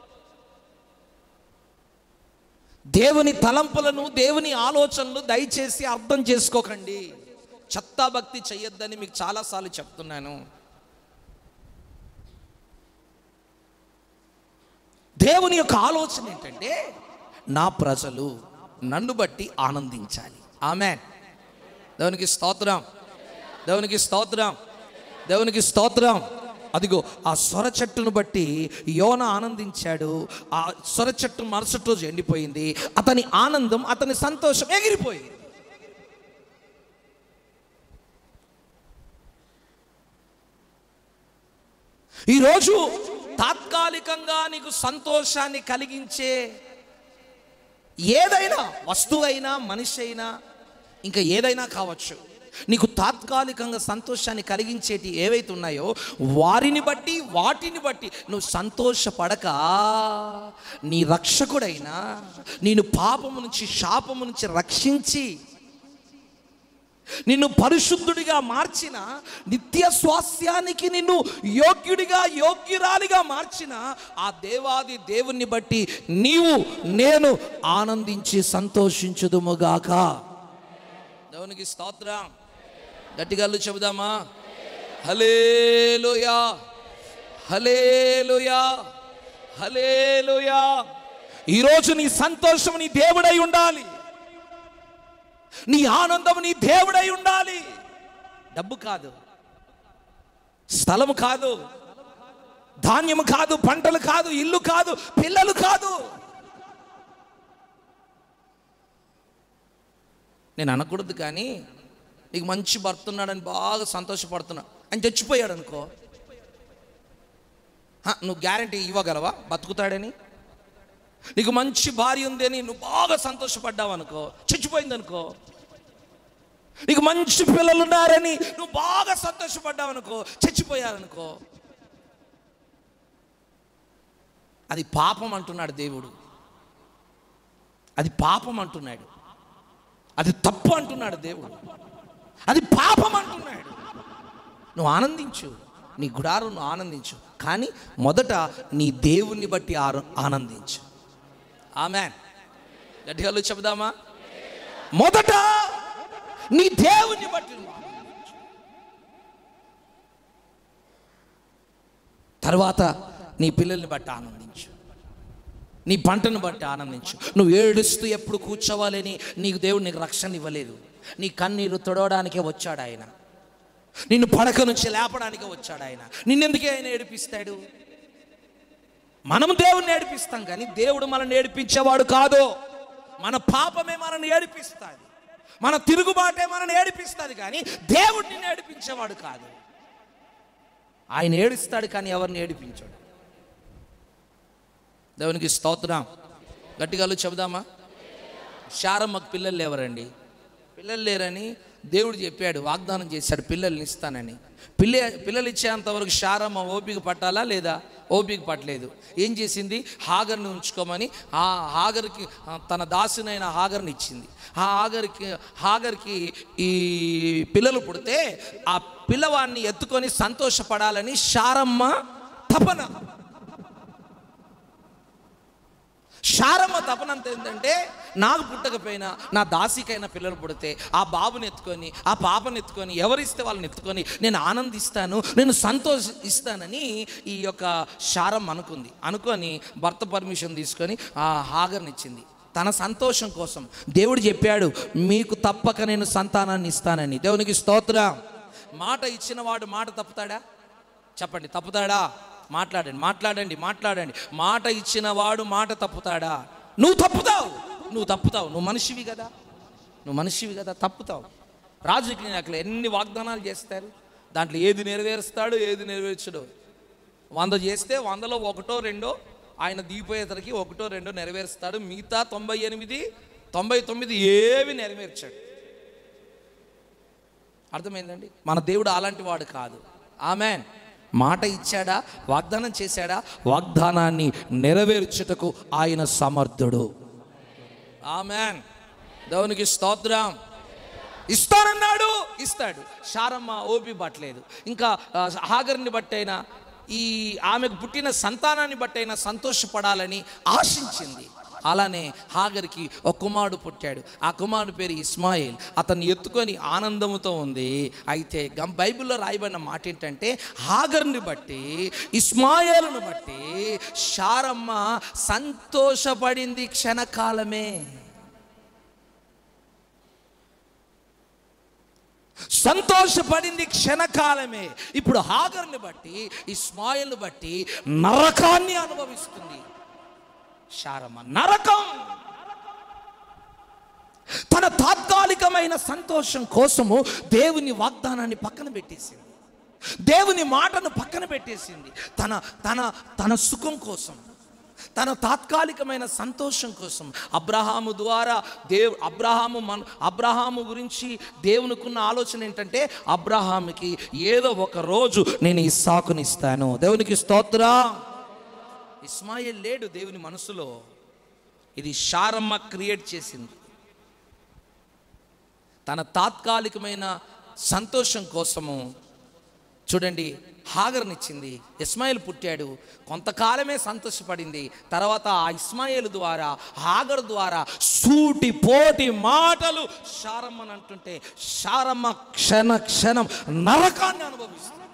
దేవుని తలంపులను దేవుని ఆలోచనలు దయచేసి అర్థం చేసుకోకండి చెత్తా భక్తి చెయ్యొద్దని మీకు చాలాసార్లు చెప్తున్నాను దేవుని యొక్క ఆలోచన ఏంటంటే నా ప్రజలు నన్ను బట్టి ఆనందించాలి ఆమె దేవునికి స్తోత్రం దేవునికి స్తోత్రం దేవునికి స్తోత్రం అదిగో ఆ సొర చెట్టును బట్టి యోన ఆనందించాడు ఆ సొర చెట్టు మరుసటి రోజు ఎండిపోయింది అతని ఆనందం అతని సంతోషం ఎగిరిపోయింది ఈరోజు తాత్కాలికంగా నీకు సంతోషాన్ని కలిగించే ఏదైనా వస్తువైనా మనిషి అయినా ఇంకా ఏదైనా కావచ్చు నీకు తాత్కాలికంగా సంతోషాన్ని కలిగించేటి ఏవైతే ఉన్నాయో వారిని బట్టి వాటిని బట్టి నువ్వు సంతోషపడక నీ రక్షకుడైనా నేను పాపము నుంచి శాపము నుంచి రక్షించి నిన్ను పరిశుద్ధుడిగా మార్చిన నిత్య స్వాస్యానికి నిన్ను యోగ్యుడిగా యోగ్యురాలిగా మార్చిన ఆ దేవాది దేవుణ్ణి బట్టి నీవు నేను ఆనందించి సంతోషించుదుముగాక దేవునికి స్తోత్రం గట్టిగా చెబుదామా హలేలుయా హలేలుయా హలేలుయా ఈరోజు నీ సంతోషం నీ దేవుడై ఉండాలి నీ ఆనందం నీ దేవుడై ఉండాలి డబ్బు కాదు స్థలము కాదు ధాన్యము కాదు పంటలు కాదు ఇల్లు కాదు పిల్లలు కాదు నేను అనకూడదు కానీ నీకు మంచి భర్త ఉన్నాడని బాగా సంతోషపడుతున్నా అని చచ్చిపోయాడు అనుకో హ, నువ్వు గ్యారంటీ ఇవ్వగలవా బతుకుతాడని నీకు మంచి భార్య ఉంది అని నువ్వు బాగా సంతోషపడ్డావు అనుకో చచ్చిపోయింది అనుకో నీకు మంచి పిల్లలు ఉన్నారని నువ్వు బాగా సంతోషపడ్డావు అనుకో చచ్చిపోయారనుకో అది పాపం అంటున్నాడు దేవుడు అది పాపం అంటున్నాడు అది తప్పు అంటున్నాడు దేవుడు అది పాపం అంటున్నాడు నువ్వు ఆనందించు నీ గుడారం నువ్వు ఆనందించు కానీ మొదట నీ దేవుణ్ణి బట్టి ఆరు- ఆనందించు ఆమె గట్టిగా చెబుదామా మొదట నీ దేవుణ్ణి బట్టి నువ్వు ఆనందించు. తర్వాత నీ పిల్లల్ని బట్టి ఆనందించు నీ పంటను బట్టి ఆనందించు నువ్వు ఏడుస్తూ ఎప్పుడు కూర్చోవాలని నీకు దేవుడు నీకు రక్షణ ఇవ్వలేదు నీ కన్నీరు తొడవడానికే వచ్చాడు ఆయన నిన్ను పడక నుంచి లేపడానికే వచ్చాడు ఆయన నిన్నెందుకే ఆయన ఏడిపిస్తాడు మనం దేవుడిని ఏడిపిస్తాం కానీ దేవుడు మనల్ని ఏడిపించేవాడు కాదు మన పాపమే మనల్ని ఏడిపిస్తుంది మన తిరుగుబాటే మనల్ని ఏడిపిస్తుంది కానీ దేవుడు నిన్ను ఏడిపించేవాడు కాదు ఆయన ఏడుస్తాడు కానీ ఎవరిని ఏడిపించాడు దేవునికి స్తోత్రం గట్టిగా చెబుదామా శారమ్మకు పిల్లలు లేవరండి పిల్లలు లేరని దేవుడు చెప్పాడు వాగ్దానం చేశాడు పిల్లల్ని ఇస్తానని పిల్ల పిల్లలు ఇచ్చేంత వరకు శారమ్మ ఓపిక పట్టాలా లేదా ఓపిక పట్టలేదు ఏం చేసింది హాగర్ని ఉంచుకోమని ఆ హాగర్కి ఆ, తన దాసునైన హాగర్ని ఇచ్చింది ఆ హాగర్కి హాగర్కి ఈ పిల్లలు పుడితే ఆ పిల్లవాడిని ఎత్తుకొని సంతోషపడాలని శారమ్మ తపన శారమ్మ తపనంత ఏంటంటే నాకు పుట్టకపోయినా నా దాసికైనా పిల్లలు పుడితే ఆ బాబుని ఎత్తుకొని ఆ పాపని ఎత్తుకొని ఎవరిస్తే వాళ్ళని ఎత్తుకొని నేను ఆనందిస్తాను నేను సంతోషిస్తానని ఈ యొక్క శారమ్మ అనుకుంది అనుకొని భర్త పర్మిషన్ తీసుకొని ఆ హాగర్ని ఇచ్చింది తన సంతోషం కోసం దేవుడు చెప్పాడు మీకు తప్పక నేను సంతానాన్ని ఇస్తానని దేవునికి స్తోత్రం మాట ఇచ్చిన వాడు మాట తప్పుతాడా చెప్పండి తప్పుతాడా మాట్లాడండి మాట్లాడండి మాట్లాడండి మాట ఇచ్చిన వాడు మాట తప్పుతాడా నువ్వు తప్పుతావు నువ్వు తప్పుతావు నువ్వు మనిషివి కదా నువ్వు మనిషివి కదా తప్పుతావు రాజకీయ నాయకులు ఎన్ని వాగ్దానాలు చేస్తారు దాంట్లో ఏది నెరవేరుస్తాడు ఏది నెరవేర్చడు వంద చేస్తే వందలో ఒకటో రెండో ఆయన దీపోయేతరికి ఒకటో రెండో నెరవేరుస్తాడు మిగతా తొంభై ఎనిమిది తొంభై తొమ్మిది ఏవి నెరవేర్చాడు అర్థమైందండి మన దేవుడు అలాంటి వాడు కాదు ఆమెన్ మాట ఇచ్చాడా వాగ్దానం చేశాడా వాగ్దానాన్ని నెరవేర్చుటకు ఆయన సమర్థుడు ఆమెన్ దేవునికి స్తోత్రం ఇస్తానన్నాడు ఇస్తాడు శారమ్మ ఓపి పట్టలేదు ఇంకా ఆ, హాగర్ని బట్టైనా ఈ ఆమెకు పుట్టిన సంతానాన్ని బట్టైనా సంతోషపడాలని ఆశించింది అలానే హాగర్కి ఒక కుమారుడు పుట్టాడు ఆ కుమారుడు పేరు ఇస్మాయిల్ అతన్ని ఎత్తుకొని ఆనందముతో ఉంది అయితే గం బైబిల్లో రాయబడిన మాట ఏంటంటే హాగర్ని బట్టి ఇస్మాయిల్ను బట్టి శారమ్మ సంతోషపడింది క్షణకాలమే సంతోషపడింది క్షణకాలమే ఇప్పుడు హాగర్ని బట్టి ఇస్మాయిల్ని బట్టి నరకాన్ని అనుభవిస్తుంది శారమ్మ నరకం తన తాత్కాలికమైన సంతోషం కోసము దేవుని వాగ్దానాన్ని పక్కన పెట్టేసింది దేవుని మాటను పక్కన పెట్టేసింది తన తన తన సుఖం కోసం తన తాత్కాలికమైన సంతోషం కోసం అబ్రహాము ద్వారా దేవు అబ్రహాము మన అబ్రహాము గురించి దేవునికున్న ఆలోచన ఏంటంటే అబ్రహాముకి ఏదో ఒక రోజు నేను ఇస్సాకుని ఇస్తాను దేవునికి స్తోత్రా ఇస్మాయిల్ లేడు దేవుని మనసులో ఇది శారమ్మ క్రియేట్ చేసింది తన తాత్కాలికమైన సంతోషం కోసము చూడండి హాగర్నిచ్చింది ఇస్మాయిల్ పుట్టాడు కొంతకాలమే సంతోషపడింది తర్వాత ఆ ఇస్మాయిల్ ద్వారా హాగర్ ద్వారా సూటి పోటి మాటలు శారమ్మని అంటుంటే శారమ్మ క్షణ క్షణం నరకాన్ని అనుభవిస్తుంది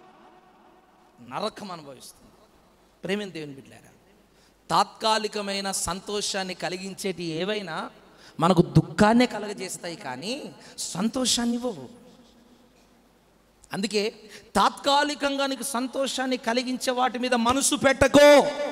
నరకం అనుభవిస్తుంది ప్రేమ దేవుని బిడ్డారా తాత్కాలికమైన సంతోషాన్ని కలిగించేటి ఏవైనా మనకు దుఃఖాన్నే కలగజేస్తాయి కానీ సంతోషాన్ని ఇవ్వవు అందుకే తాత్కాలికంగా నీకు సంతోషాన్ని కలిగించే వాటి మీద మనసు పెట్టకో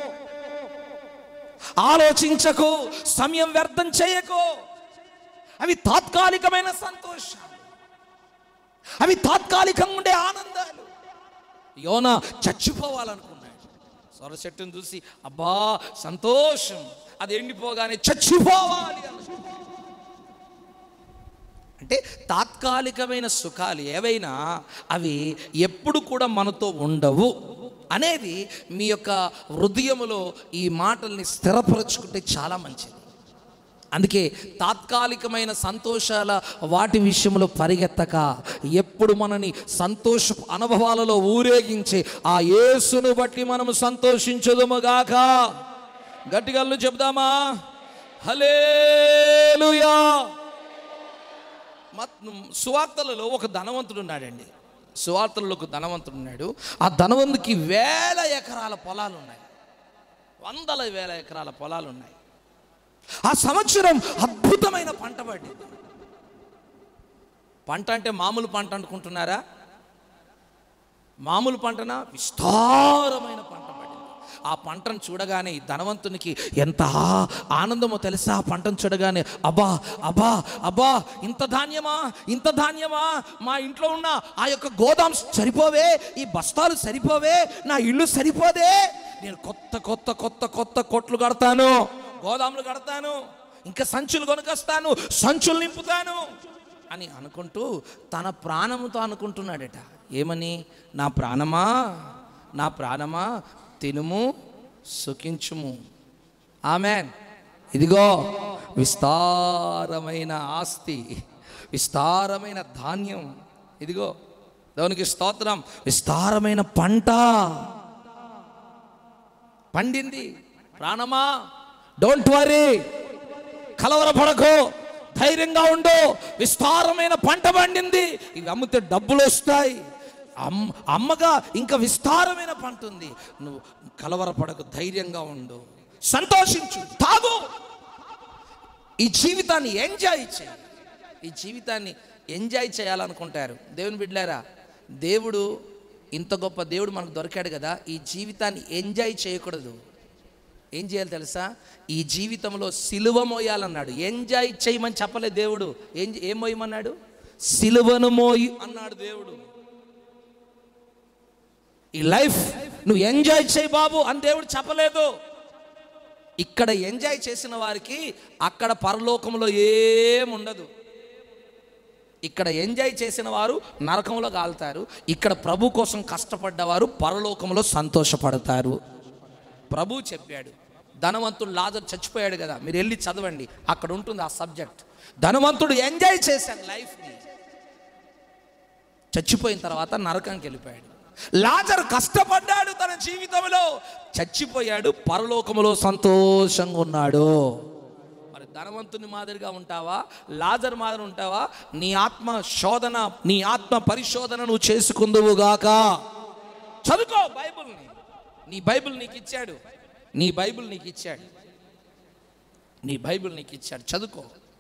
ఆలోచించకు సమయం వ్యర్థం చేయకో అవి తాత్కాలికమైన సంతోషాలు అవి తాత్కాలికంగా ఉండే ఆనందాలు యోన చచ్చిపోవాలనుకున్నాడు సొర చెట్టును చూసి అబ్బా సంతోషం అది ఎండిపోగానే చచ్చిపోవాలి అనుకున్నాడు. అంటే తాత్కాలికమైన సుఖాలు ఏవైనా అవి ఎప్పుడు కూడా మనతో ఉండవు అనేది మీ యొక్క హృదయములో ఈ మాటల్ని స్థిరపరచుకుంటే చాలా మంచిది అందుకే తాత్కాలికమైన సంతోషాల వాటి విషయంలో పరిగెత్తక ఎప్పుడు మనని సంతోష అనుభవాలలో ఊరేగించే ఆ యేసును బట్టి మనము సంతోషించదుముగాక గట్టిగా చెప్దామా హలేలుయా మత్ సువార్తలలో ఒక ధనవంతుడు ఉన్నాడండి సువార్తల్లో ఒక ధనవంతుడు ఉన్నాడు ఆ ధనవంతుకి వేల ఎకరాల పొలాలు ఉన్నాయి వందల వేల ఎకరాల పొలాలు ఉన్నాయి ఆ సంవత్సరం అద్భుతమైన పంట పడింది పంట అంటే మామూలు పంట అనుకుంటున్నారా మామూలు పంటన విస్తారమైన పంట పడింది ఆ పంటను చూడగానే ఈ ధనవంతునికి ఎంత ఆ- ఆనందమో తెలుసా ఆ పంటను చూడగానే అబ్బా అబ్బా అబ్బా ఇంత ధాన్యమా ఇంత ధాన్యమా మా ఇంట్లో ఉన్న ఆ యొక్క గోదాం సరిపోవే ఈ బస్తాలు సరిపోవే నా ఇల్లు సరిపోదే నేను కొత్త కొత్త కొత్త కొత్త కొట్లు కడతాను గోదాములు కడతాను ఇంకా సంచులు కొనుకొస్తాను సంచులు నింపుతాను అని అనుకుంటూ తన ప్రాణముతో అనుకుంటున్నాడట ఏమని నా ప్రాణమా నా ప్రాణమా తినుము సుఖించుము ఆమెన్ ఇదిగో విస్తారమైన ఆస్తి విస్తారమైన ధాన్యం ఇదిగో దేవునికి స్తోత్రం విస్తారమైన పంట పండింది ప్రాణమా డోంట్ వరీ కలవరపడకు ధైర్యంగా ఉండు విస్తారమైన పంట పండింది ఇవి అమ్మితే డబ్బులు వస్తాయి అమ్మ అమ్మగా ఇంకా విస్తారమైన పంట ఉంది నువ్వు కలవరపడకు ధైర్యంగా ఉండు సంతోషించు తాగు ఈ జీవితాన్ని ఎంజాయ్ చేయి ఈ జీవితాన్ని ఎంజాయ్ చేయాలనుకుంటారు దేవుని బిడ్డారా దేవుడు ఇంత గొప్ప దేవుడు మనకు దొరికాడు కదా ఈ జీవితాన్ని ఎంజాయ్ చేయకూడదు ఏం చేయాలి తెలుసా ఈ జీవితంలో సిలువ మోయాలన్నాడు ఎంజాయ్ చేయమని చెప్పలే దేవుడు ఏం ఏం మోయమన్నాడు సిలువను మోయి అన్నాడు దేవుడు ఈ లైఫ్ నువ్వు ఎంజాయ్ చేయి బాబు అని దేవుడు చెప్పలేదు ఇక్కడ ఎంజాయ్ చేసిన వారికి అక్కడ పరలోకంలో ఏముండదు ఇక్కడ ఎంజాయ్ చేసిన వారు నరకంలో కాలుతారు ఇక్కడ ప్రభు కోసం కష్టపడ్డవారు పరలోకంలో సంతోషపడతారు ప్రభు చెప్పాడు ధనవంతుడు లాజర్ చచ్చిపోయాడు కదా మీరు వెళ్ళి చదవండి అక్కడ ఉంటుంది ఆ సబ్జెక్ట్ ధనవంతుడు ఎంజాయ్ చేశాడు లైఫ్ని చచ్చిపోయిన తర్వాత నరకానికి వెళ్ళిపోయాడు లాజర్ కష్టపడ్డాడు తన జీవితంలో చచ్చిపోయాడు పరలోకములో సంతోషంగా ఉన్నాడు మరి ధనవంతుని మాదిరిగా ఉంటావా లాజర్ మాదిరి ఉంటావా నీ ఆత్మ శోధన నీ ఆత్మ పరిశోధన నువ్వు చేసుకుందువుగాక చదువుకో బైబిల్ని నీ బైబిల్ నీకు ఇచ్చాడు నీ బైబిల్ నీకు ఇచ్చాడు నీ బైబిల్ నీకు ఇచ్చాడు చదువుకో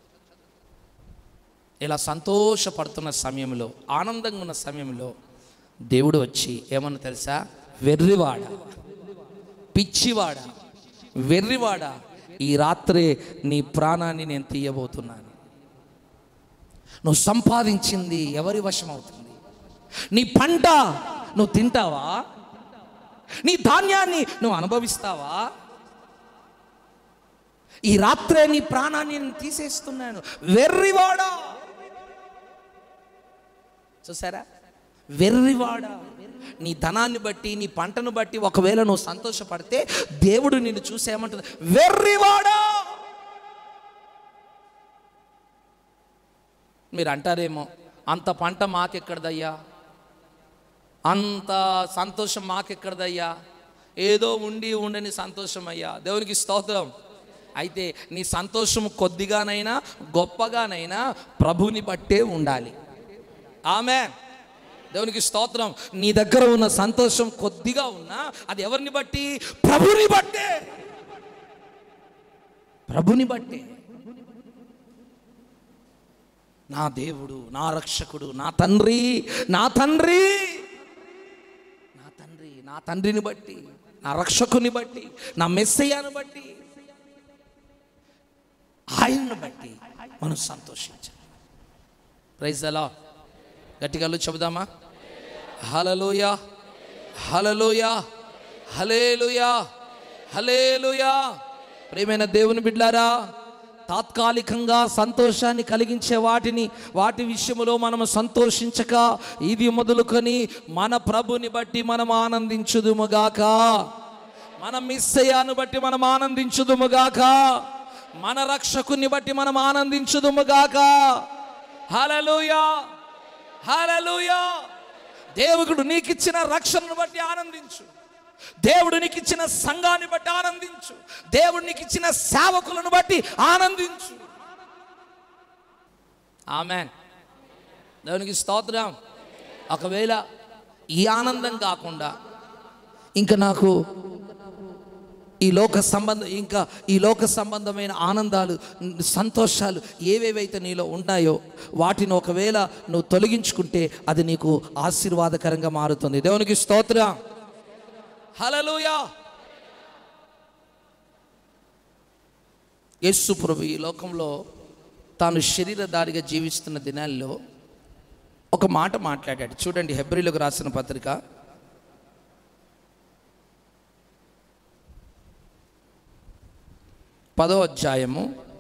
ఇలా సంతోషపడుతున్న సమయంలో ఆనందంగా ఉన్న సమయంలో దేవుడు వచ్చి ఏమన్నా తెలుసా వెర్రివాడ పిచ్చివాడ వెర్రివాడ ఈ రాత్రే నీ ప్రాణాన్ని నేను తీయబోతున్నాను నువ్వు సంపాదించింది ఎవరి వశం అవుతుంది నీ పంట నువ్వు తింటావా నీ ధాన్యాన్ని నువ్వు అనుభవిస్తావా ఈ రాత్రే నీ ప్రాణాన్ని నేను తీసేస్తున్నాను వెర్రివాడా చూసారా వెర్రివాడా నీ ధనాన్ని బట్టి నీ పంటను బట్టి ఒకవేళ నువ్వు సంతోషపడితే దేవుడు నిన్ను చూసేమంటుంది వెర్రివాడా మీరు అంటారేమో అంత పంట మాకెక్కడదయ్యా అంత సంతోషం మాకెక్కడదయ్యా ఏదో ఉండి ఉండని సంతోషం అయ్యా దేవునికి స్తోత్రం అయితే నీ సంతోషం కొద్దిగానైనా గొప్పగానైనా ప్రభుని బట్టే ఉండాలి ఆమె దేవునికి స్తోత్రం నీ దగ్గర ఉన్న సంతోషం కొద్దిగా ఉన్నా అది ఎవరిని బట్టి ప్రభుని బట్టే ప్రభుని బట్టే నా దేవుడు నా రక్షకుడు నా తండ్రి నా తండ్రి నా తండ్రి నా తండ్రిని బట్టి నా రక్షకుని బట్టి నా మెస్సయ్యను బట్టి ఆయన్ని బట్టి మనం సంతోషించాలి ప్రైజ్ అలా గట్టిగా చెబుదామా హలలోయా హలలోయా హలేలుయా హలేలుయా ప్రేమైన దేవుని బిడ్లారా తాత్కాలికంగా సంతోషాన్ని కలిగించే వాటిని వాటి విషయంలో మనం సంతోషించక ఇది మొదలుకొని మన ప్రభుని బట్టి మనం ఆనందించుదుముగాక మన మిస్సయాను బట్టి మనం ఆనందించుదుముగాక మన రక్షకుని బట్టి మనం ఆనందించుదుముగాక హలలుయా హలలుయా దేవుడు నీకిచ్చిన రక్షణను బట్టి ఆనందించు దేవుడు నీకు ఇచ్చిన సంఘాన్ని బట్టి ఆనందించు దేవుడు నీకు ఇచ్చిన సేవకులను బట్టి ఆనందించు ఆమెన్ దేవునికి స్తోత్రం ఒకవేళ ఈ ఆనందం కాకుండా ఇంకా నాకు ఈ లోక సంబంధం ఇంకా ఈ లోక సంబంధమైన ఆనందాలు సంతోషాలు ఏవేవైతే నీలో ఉన్నాయో వాటిని ఒకవేళ నువ్వు తొలగించుకుంటే అది నీకు ఆశీర్వాదకరంగా మారుతుంది దేవునికి స్తోత్రం హలలుయా యేసు ప్రభు ఈ లోకంలో తాను శరీరధారిగా జీవిస్తున్న దినాల్లో ఒక మాట మాట్లాడాడు చూడండి హెబ్రిలకు రాసిన పత్రిక పదో అధ్యాయము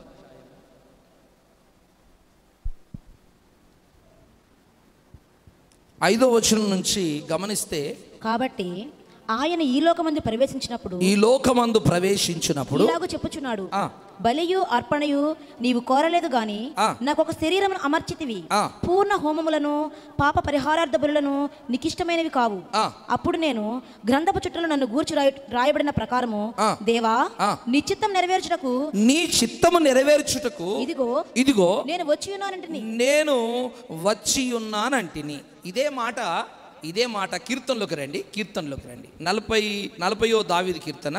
ఐదో వచనం నుంచి గమనిస్తే కాబట్టి ఆయన ఈ లోకమందు ప్రవేశించినప్పుడు ఈ లోకమందు ప్రవేశించినప్పుడు ఇలాగూ చెప్పుచున్నాడు ఆ. బలియు అర్పణయు నీవు కోరలేదు గాని ఆ. నాకు ఒక శరీరం అమర్చితివి ఆ. పూర్ణ హోమములను పాప పరిహారార్థ బలులను నీకిష్టమైనవి కావు ఆ. అప్పుడు నేను గ్రంథపు చుట్టలో నన్ను గూర్చి రాయ రాయబడిన ప్రకారము ఆ. దేవా ఆ. నిశ్చిత్తం నెరవేర్చుటకు నీ చిత్తము నెరవేర్చుటకు ఇదిగో ఇదిగో నేను వచ్చి ఉన్నానంటే నేను వచ్చి ఉన్నానంటిని ఇదే మాట ఇదే మాట కీర్తనలోకి రండి కీర్తనలోకి రండి నలభై నలభయో దావిది కీర్తన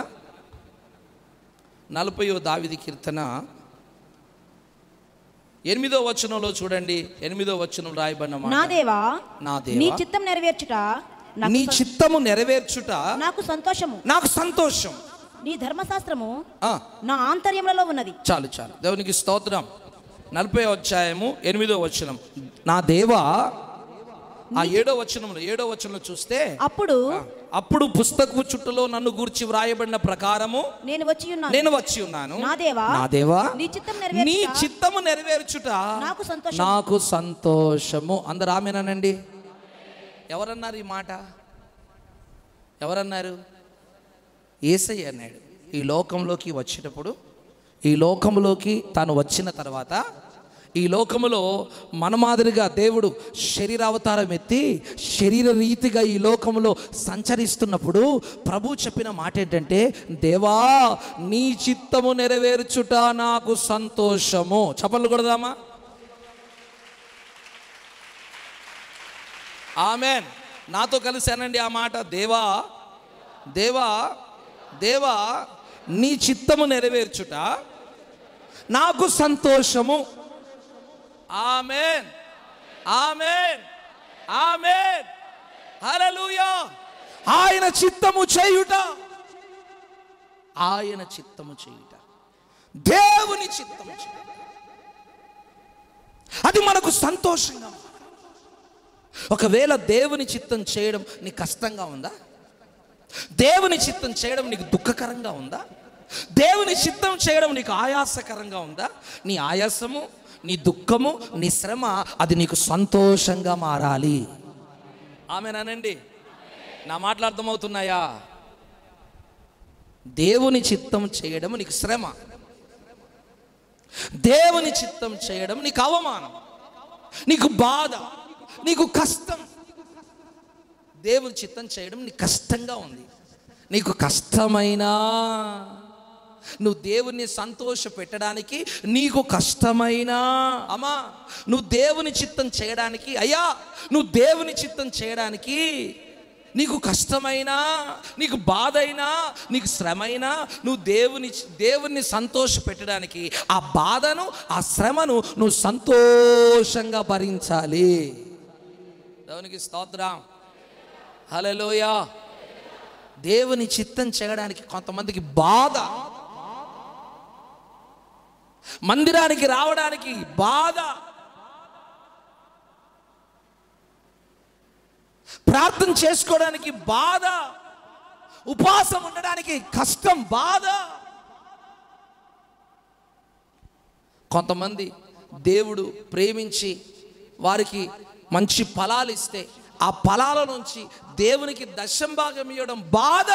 నలభయో దావిది కీర్తన ఎనిమిదో వచనంలో చూడండి ఎనిమిదో వచనం రాయబడిన నా మాట దేవా నా నీ దేవా చిత్తం నెరవేర్చుట నాకు నీ సం- చిత్తము నెరవేర్చుట నాకు సంతోషము నాకు సంతోషం నీ ధర్మశాస్త్రము ఆ, నా ఆంతర్యములలో ఉన్నది చాలు చాలు దేవునికి స్తోత్రం నలభై అధ్యాయము ఎనిమిదో వచనం నా దేవా ఆ ఏడో వచనంలో ఏడో వచనంలో చూస్తే అప్పుడు ఆ, అప్పుడు పుస్తకపు చుట్టలో నన్ను గూర్చి వ్రాయబడిన ప్రకారము నేను వచ్చి ఉన్నాను నేను వచ్చి ఉన్నాను నా దేవా నా దేవా నీ చిత్తం నీ నెరవేర్చుట చిత్తము నెరవేర్చుట నాకు సంతోషం నాకు సంతోషము అందరు ఆమెనానండి ఎవరన్నారు ఈ మాట ఎవరన్నారు ఏసయ్య అన్నాడు ఈ లోకంలోకి వచ్చినప్పుడు ఈ లోకంలోకి తాను వచ్చిన తర్వాత ఈ లోకములో మన మాదిరిగా దేవుడు శరీరావతారం ఎత్తి శరీర రీతిగా ఈ లోకములో సంచరిస్తున్నప్పుడు ప్రభు చెప్పిన మాట ఏంటంటే దేవా నీ చిత్తము నెరవేర్చుట నాకు సంతోషము చపలు కొడదామా ఆమెన్ నాతో కలిశానండి ఆ మాట దేవా దేవా దేవా నీ చిత్తము నెరవేర్చుట నాకు సంతోషము ఆమెన్ ఆమెన్ ఆమెన్ హల్లెలూయా ఆయన చిత్తము చేయుట ఆయన చిత్తము చేయుట దేవుని చిత్తము చేయుట అది మనకు సంతోషంగా ఉంది. ఒకవేళ దేవుని చిత్తం చేయడం నీకు కష్టంగా ఉందా దేవుని చిత్తం చేయడం నీకు దుఃఖకరంగా ఉందా దేవుని చిత్తం చేయడం నీకు ఆయాసకరంగా ఉందా నీ ఆయాసము నీ దుఃఖము నీ శ్రమ అది నీకు సంతోషంగా మారాలి ఆమెనానండి నా మాటలు అర్థమవుతున్నాయా దేవుని చిత్తం చేయడం నీకు శ్రమ దేవుని చిత్తం చేయడం నీకు అవమానం నీకు బాధ నీకు కష్టం దేవుని చిత్తం చేయడం నీకు కష్టంగా ఉంది నీకు కష్టమైనా నువ్వు దేవుణ్ణి సంతోష పెట్టడానికి నీకు కష్టమైనా అమ్మా నువ్వు దేవుని చిత్తం చేయడానికి అయ్యా నువ్వు దేవుని చిత్తం చేయడానికి నీకు కష్టమైనా నీకు బాధ అయినా నీకు శ్రమైనా నువ్వు దేవుని దేవుణ్ణి సంతోష పెట్టడానికి ఆ బాధను ఆ శ్రమను నువ్వు సంతోషంగా భరించాలి దేవునికి స్తోత్రం హలోయ దేవుని చిత్తం చేయడానికి కొంతమందికి బాధ మందిరానికి రావడానికి బాధ ప్రార్థన చేసుకోవడానికి బాధ ఉపవాసం ఉండడానికి కష్టం బాధ కొంతమంది దేవుడు ప్రేమించి వారికి మంచి ఫలాలు ఇస్తే ఆ ఫలాల నుంచి దేవునికి దశం భాగం ఇవ్వడం బాధ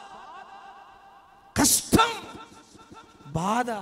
కష్టం బాధ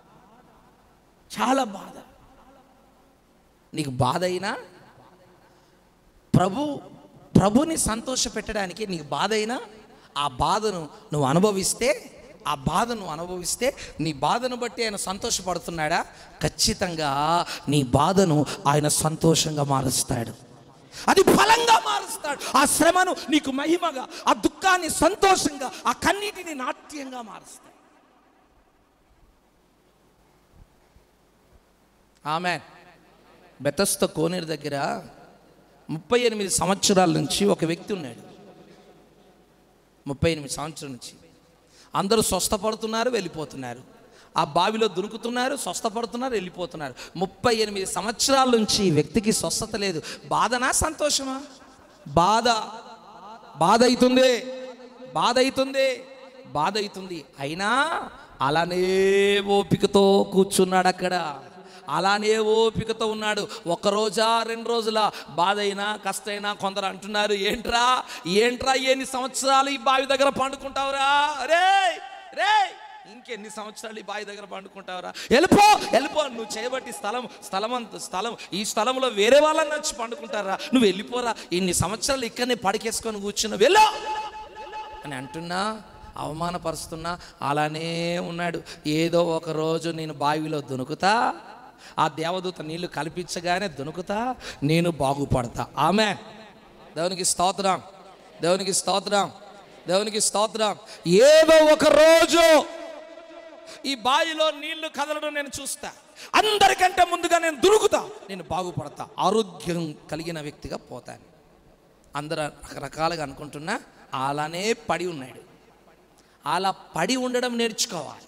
చాలా బాధ నీకు బాధ అయినా ప్రభు ప్రభుని సంతోష పెట్టడానికి నీకు బాధ అయినా ఆ బాధను నువ్వు అనుభవిస్తే ఆ బాధను అనుభవిస్తే నీ బాధను బట్టి ఆయన సంతోషపడుతున్నాడా ఖచ్చితంగా నీ బాధను ఆయన సంతోషంగా మారుస్తాడు అది ఫలంగా మారుస్తాడు ఆ శ్రమను నీకు మహిమగా ఆ దుఃఖాన్ని సంతోషంగా ఆ కన్నీటిని నాట్యంగా మారుస్తాడు ఆమె బెతస్త కోనేరు దగ్గర ముప్పై ఎనిమిది సంవత్సరాల నుంచి ఒక వ్యక్తి ఉన్నాడు ముప్పై ఎనిమిది సంవత్సరాల నుంచి అందరూ స్వస్థపడుతున్నారు వెళ్ళిపోతున్నారు ఆ బావిలో దునుకుతున్నారు స్వస్థపడుతున్నారు వెళ్ళిపోతున్నారు ముప్పై ఎనిమిది సంవత్సరాల నుంచి ఈ వ్యక్తికి స్వస్థత లేదు బాధనా సంతోషమా బాధ బాధ అవుతుంది బాధ అవుతుంది బాధ అవుతుంది అయినా అలానే ఓపికతో కూర్చున్నాడు అక్కడ అలానే ఓపికతో ఉన్నాడు ఒక రోజా రెండు రోజుల బాధ అయినా కష్టైనా కొందరు అంటున్నారు ఏంట్రా ఏంట్రా ఎన్ని సంవత్సరాలు ఈ బావి దగ్గర పండుకుంటావురా రే రే ఇంకెన్ని సంవత్సరాలు ఈ బావి దగ్గర పండుకుంటావురా వెళ్ళిపో వెళ్ళిపో నువ్వు చేయబట్టి స్థలం స్థలం అంత స్థలం ఈ స్థలంలో వేరే వాళ్ళని వచ్చి పండుకుంటారా నువ్వు వెళ్ళిపోరా ఇన్ని సంవత్సరాలు ఇక్కడనే పడికేసుకొని కూర్చున్నా వెళ్ళు అని అంటున్నా అవమానపరుస్తున్నా అలానే ఉన్నాడు ఏదో ఒక రోజు నేను బావిలో దునుకుతా ఆ దేవదూత నీళ్లు కల్పించగానే దునుకుతా నేను బాగుపడతా ఆమె దేవునికి స్తోత్రం దేవునికి స్తోత్రం దేవునికి స్తోత్రం ఏదో ఒక రోజు ఈ బావిలో నీళ్లు కదలడం నేను చూస్తా అందరికంటే ముందుగా నేను దురుకుతా నేను బాగుపడతా ఆరోగ్యం కలిగిన వ్యక్తిగా పోతాను అందరూ రకరకాలుగా అనుకుంటున్నా అలానే పడి ఉన్నాడు అలా పడి ఉండడం నేర్చుకోవాలి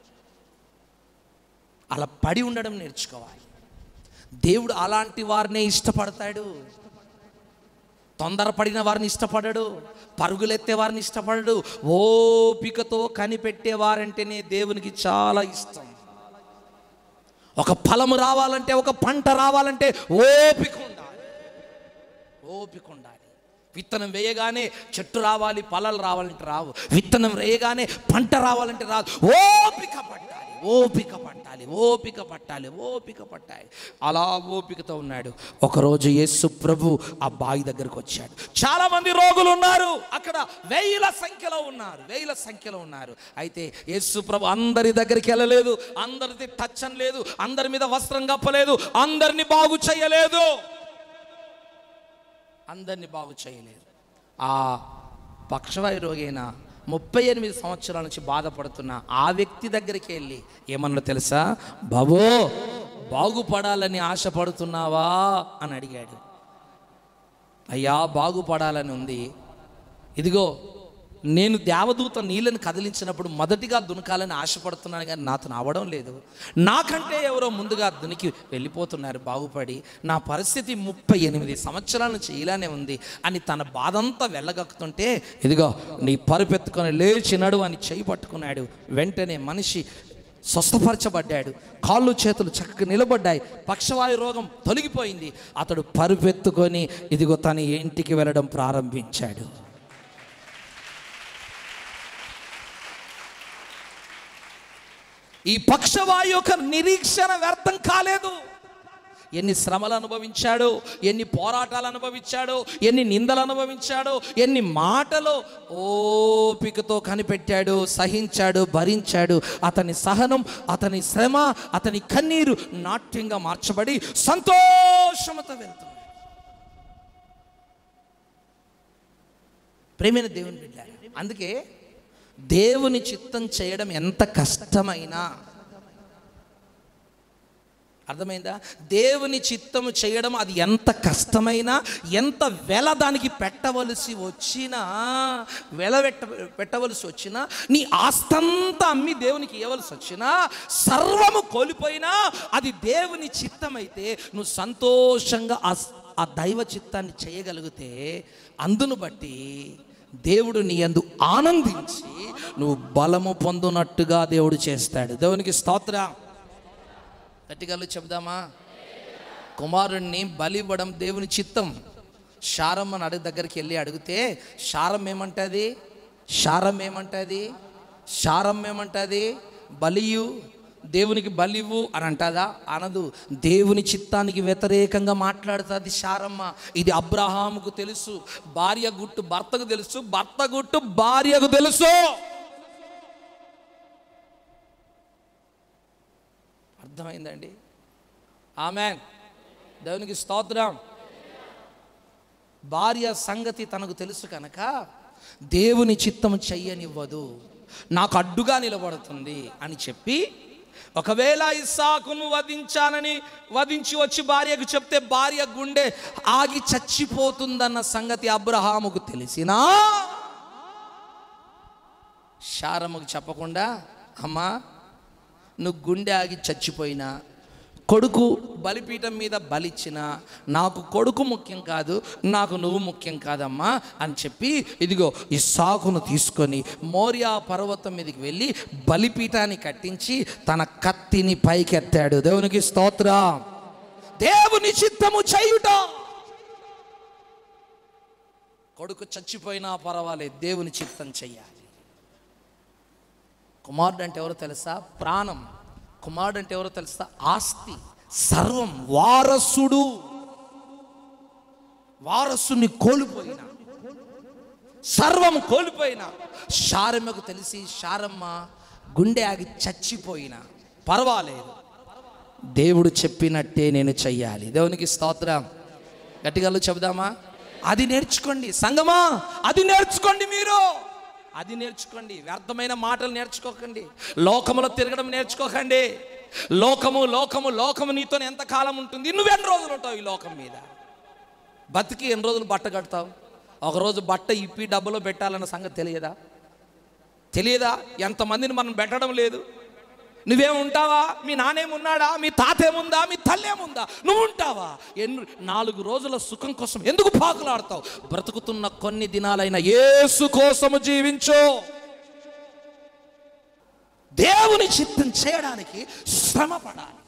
అలా పడి ఉండడం నేర్చుకోవాలి దేవుడు అలాంటి వారినే ఇష్టపడతాడు తొందరపడిన వారిని ఇష్టపడడు పరుగులెత్తే వారిని ఇష్టపడడు ఓపికతో కనిపెట్టే వారంటేనే దేవునికి చాలా ఇష్టం ఒక ఫలము రావాలంటే ఒక పంట రావాలంటే ఓపిక ఉండాలి ఓపిక ఉండాలి విత్తనం వేయగానే చెట్టు రావాలి ఫలాలు రావాలంటే రావు విత్తనం వేయగానే పంట రావాలంటే రాదు ఓపిక పట్టాలి ఓపిక పట్టాలి ఓపిక పట్టాలి ఓపిక పట్టాలి అలా ఓపికతో ఉన్నాడు ఒకరోజు యేసు ప్రభు ఆ బావి దగ్గరకు వచ్చాడు చాలా మంది రోగులు ఉన్నారు అక్కడ వేల సంఖ్యలో ఉన్నారు వేల సంఖ్యలో ఉన్నారు అయితే యేసు ప్రభు అందరి దగ్గరికి వెళ్ళలేదు అందరిది టచ్ లేదు అందరి మీద వస్త్రం కప్పలేదు అందరిని బాగు చేయలేదు అందరినీ బాగు చేయలేదు ఆ పక్షవాయు రోగైన ముప్పై ఎనిమిది సంవత్సరాల నుంచి బాధపడుతున్న ఆ వ్యక్తి దగ్గరికి వెళ్ళి ఏమన్నా తెలుసా బాబో బాగుపడాలని ఆశపడుతున్నావా అని అడిగాడు అయ్యా బాగుపడాలని ఉంది ఇదిగో నేను దేవదూత నీళ్ళని కదిలించినప్పుడు మొదటిగా దునకాలని ఆశపడుతున్నాను కానీ నాతో అవడం లేదు నాకంటే ఎవరో ముందుగా దునికి వెళ్ళిపోతున్నారు బాగుపడి నా పరిస్థితి ముప్పై ఎనిమిది సంవత్సరాల నుంచి ఇలానే ఉంది అని తన బాధంతా వెళ్ళగక్కుతుంటే ఇదిగో నీ పరుపెత్తుకొని లేచినడు అని చేయి పట్టుకున్నాడు వెంటనే మనిషి స్వస్థపరచబడ్డాడు కాళ్ళు చేతులు చక్కగా నిలబడ్డాయి పక్షవాయు రోగం తొలగిపోయింది అతడు పరుపెత్తుకొని ఇదిగో తన ఇంటికి వెళ్ళడం ప్రారంభించాడు ఈ పక్షవాయు యొక్క నిరీక్షణ వ్యర్థం కాలేదు ఎన్ని శ్రమలు అనుభవించాడు ఎన్ని పోరాటాలు అనుభవించాడు ఎన్ని నిందలు అనుభవించాడు ఎన్ని మాటలు ఓపికతో కనిపెట్టాడు సహించాడు భరించాడు అతని సహనం అతని శ్రమ అతని కన్నీరు నాట్యంగా మార్చబడి సంతోషముతో వెళ్తుంది ప్రేమైన దేవుని బిడ్డారు అందుకే దేవుని చిత్తం చేయడం ఎంత కష్టమైనా అర్థమైందా దేవుని చిత్తము చేయడం అది ఎంత కష్టమైనా ఎంత వెల దానికి పెట్టవలసి వచ్చినా వెల పెట్ట పెట్టవలసి వచ్చినా నీ ఆస్తంతా అమ్మి దేవునికి ఇవ్వవలసి వచ్చినా సర్వము కోల్పోయినా అది దేవుని చిత్తమైతే నువ్వు సంతోషంగా ఆ ఆ దైవ చిత్తాన్ని చేయగలిగితే అందును బట్టి దేవుడు నీ అందు ఆనందించి నువ్వు బలము పొందునట్టుగా దేవుడు చేస్తాడు దేవునికి స్తోత్రం గట్టిగా చెప్దామా కుమారుణ్ణి బలి ఇవ్వడం దేవుని చిత్తం శారమ్మని అడుగు దగ్గరికి వెళ్ళి అడిగితే శారం ఏమంటుంది శారం ఏమంటుంది శారం ఏమంటుంది బలియు దేవునికి బలివు అని అంటదా అనదు దేవుని చిత్తానికి వ్యతిరేకంగా మాట్లాడుతుంది శారమ్మ ఇది అబ్రహాముకు తెలుసు భార్య గుట్టు భర్తకు తెలుసు భర్త గుట్టు భార్యకు తెలుసు అర్థమైందండి ఆమె దేవునికి స్తోత్రం భార్య సంగతి తనకు తెలుసు కనుక దేవుని చిత్తం చెయ్యనివ్వదు నాకు అడ్డుగా నిలబడుతుంది అని చెప్పి ఒకవేళ ఇస్సాకును వధించానని వధించి వచ్చి భార్యకు చెప్తే భార్య గుండె ఆగి చచ్చిపోతుందన్న సంగతి అబ్రహాముకు తెలిసినా శారమ్మకు చెప్పకుండా అమ్మా నువ్వు గుండె ఆగి చచ్చిపోయినా కొడుకు బలిపీఠం మీద బలిచ్చిన నాకు కొడుకు ముఖ్యం కాదు నాకు నువ్వు ముఖ్యం కాదమ్మా అని చెప్పి ఇదిగో ఈ సాకును తీసుకొని మోరియా పర్వతం మీదకి వెళ్ళి బలిపీఠాన్ని కట్టించి తన కత్తిని పైకెత్తాడు దేవునికి స్తోత్ర దేవుని చిత్తము చేయుట కొడుకు చచ్చిపోయినా పర్వాలేదు దేవుని చిత్తం చెయ్యాలి కుమారుడు అంటే ఎవరో తెలుసా ప్రాణం కుమారుడు అంటే ఎవరో తెలుసా ఆస్తి సర్వం వారసుడు వారసుని కోల్పోయిన సర్వం కోల్పోయిన శారమ్మకు తెలిసి శారమ్మ గుండె ఆగి చచ్చిపోయిన పర్వాలేదు దేవుడు చెప్పినట్టే నేను చెయ్యాలి దేవునికి స్తోత్రం గట్టిగా చెబుదామా అది నేర్చుకోండి సంగమా అది నేర్చుకోండి మీరు అది నేర్చుకోండి వ్యర్థమైన మాటలు నేర్చుకోకండి లోకములో తిరగడం నేర్చుకోకండి లోకము లోకము లోకము నీతో ఎంతకాలం ఉంటుంది నువ్వెన్ని రోజులు ఉంటావు ఈ లోకం మీద బతికి ఎన్ని రోజులు బట్ట కడతావు ఒకరోజు బట్ట ఇప్పి డబ్బులో పెట్టాలన్న సంగతి తెలియదా తెలియదా ఎంతమందిని మనం పెట్టడం లేదు నువ్వేం ఉంటావా మీ నానేమున్నాడా మీ తాతేముందా మీ తల్లేముందా నువ్వు ఉంటావా ఎన్ని నాలుగు రోజుల సుఖం కోసం ఎందుకు పాకులాడతావు బ్రతుకుతున్న కొన్ని దినాలైన యేసు కోసము జీవించు దేవుని చిత్తం చేయడానికి శ్రమ పడాలి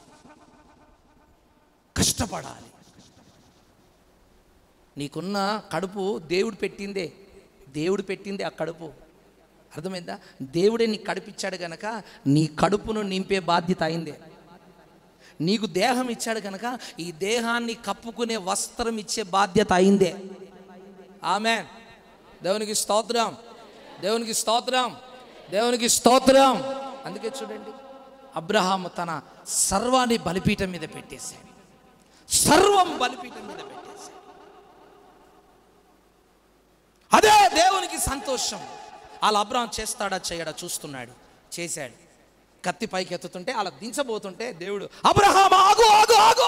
కష్టపడాలి నీకున్న కడుపు దేవుడు పెట్టిందే దేవుడు పెట్టిందే ఆ కడుపు అర్థమైందా దేవుడే నీకు కడుపిచ్చాడు గనక నీ కడుపును నింపే బాధ్యత అయిందే నీకు దేహం ఇచ్చాడు కనుక ఈ దేహాన్ని కప్పుకునే వస్త్రం ఇచ్చే బాధ్యత అయిందే ఆమె దేవునికి స్తోత్రం దేవునికి స్తోత్రం దేవునికి స్తోత్రం అందుకే చూడండి అబ్రహాము తన సర్వాన్ని బలిపీఠం మీద పెట్టేశాడు సర్వం బలిపీఠం మీద పెట్టేశాడు అదే దేవునికి సంతోషం అలా అబ్రహం చేస్తాడా చేయడా చూస్తున్నాడు చేశాడు కత్తి పైకి ఎత్తుతుంటే అలా దించబోతుంటే దేవుడు అబ్రహాం ఆగు ఆగు ఆగు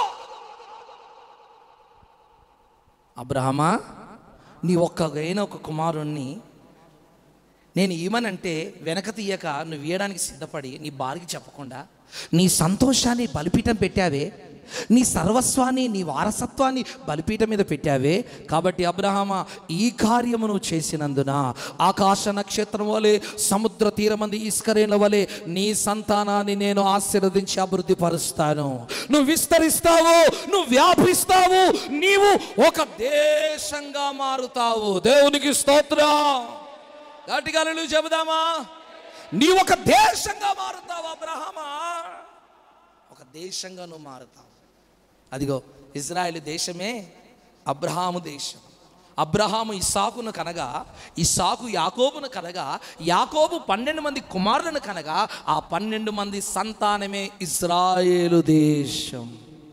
అబ్రహమా నీ ఒక్కగైన ఒక కుమారుణ్ణి నేను ఏమనంటే వెనక తీయక నువ్వు ఇయ్యడానికి సిద్ధపడి నీ భార్యకి చెప్పకుండా నీ సంతోషాన్ని బలిపీఠం పెట్టావే నీ సర్వస్వాన్ని నీ వారసత్వాన్ని బలిపీఠం మీద పెట్టావే కాబట్టి అబ్రహామ ఈ కార్యము నువ్వు చేసినందున ఆకాశ నక్షత్రం వలె సముద్ర తీరమంది ఇస్కరేణల వలె నీ సంతానాన్ని నేను ఆశీర్వదించి అభివృద్ధి పరుస్తాను నువ్వు విస్తరిస్తావు నువ్వు వ్యాపిస్తావు నీవు ఒక దేశంగా మారుతావు దేవునికి స్తోత్రం గట్టిగా నువ్వు చెబుదామా నీ ఒక దేశంగా మారుతావు అబ్రహమా ఒక దేశంగా నువ్వు మారుతావు అదిగో ఇజ్రాయెల్ దేశమే అబ్రహాము దేశం అబ్రహాము ఇస్సాకును కనగా ఇస్సాకు యాకోబును కనగా యాకోబు పన్నెండు మంది కుమారులను కనగా ఆ పన్నెండు మంది సంతానమే ఇజ్రాయేలు దేశం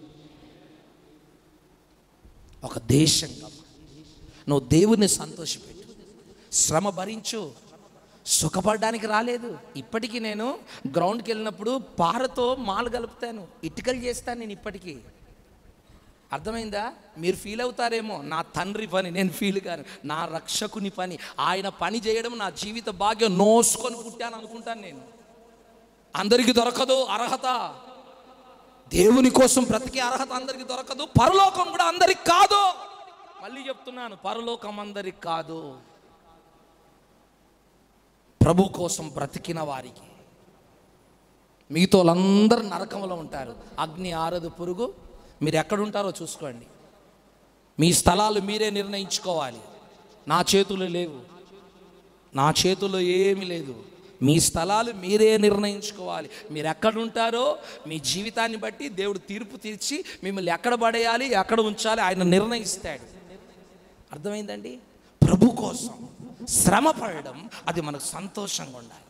ఒక దేశంగా నువ్వు దేవుణ్ణి సంతోషపెట్టు శ్రమ భరించు సుఖపడడానికి రాలేదు ఇప్పటికీ నేను గ్రౌండ్కి వెళ్ళినప్పుడు పారతో మాలు కలుపుతాను ఇటుకలు చేస్తాను నేను ఇప్పటికీ అర్థమైందా మీరు ఫీల్ అవుతారేమో నా తండ్రి పని నేను ఫీల్ కాను నా రక్షకుని పని ఆయన పని చేయడం నా జీవిత భాగ్యం నోసుకొని పుట్టాను అనుకుంటాను నేను అందరికీ దొరకదు అర్హత దేవుని కోసం బ్రతికే అర్హత అందరికీ దొరకదు పరలోకం కూడా అందరికి కాదు మళ్ళీ చెప్తున్నాను పరలోకం అందరికి కాదు ప్రభు కోసం బ్రతికిన వారికి మిగతా వాళ్ళందరూ నరకంలో ఉంటారు అగ్ని ఆరదు పురుగు మీరు ఎక్కడుంటారో చూసుకోండి మీ స్థలాలు మీరే నిర్ణయించుకోవాలి నా చేతులు లేవు నా చేతుల్లో ఏమీ లేదు మీ స్థలాలు మీరే నిర్ణయించుకోవాలి మీరు ఎక్కడ ఉంటారో మీ జీవితాన్ని బట్టి దేవుడు తీర్పు తీర్చి మిమ్మల్ని ఎక్కడ పడేయాలి ఎక్కడ ఉంచాలి ఆయన నిర్ణయిస్తాడు అర్థమైందండి ప్రభు కోసం శ్రమ పడడం అది మనకు సంతోషంగా ఉండాలి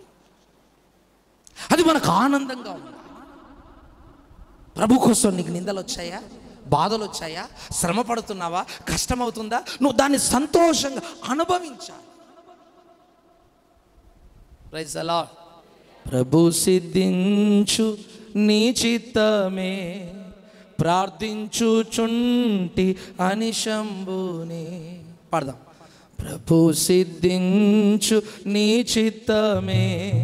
అది మనకు ఆనందంగా ఉండాలి ప్రభు కోసం నీకు నిందలు వచ్చాయా బాధలు వచ్చాయా శ్రమ పడుతున్నావా కష్టమవుతుందా నువ్వు దాన్ని సంతోషంగా అనుభవించాలి ప్రైజ్ అలా ప్రభు సిద్ధించు నీ చిత్తమే ప్రార్థించుచుంటి అని శంభుని పాడదాం ప్రభు సిద్ధించు నీ చిత్తమే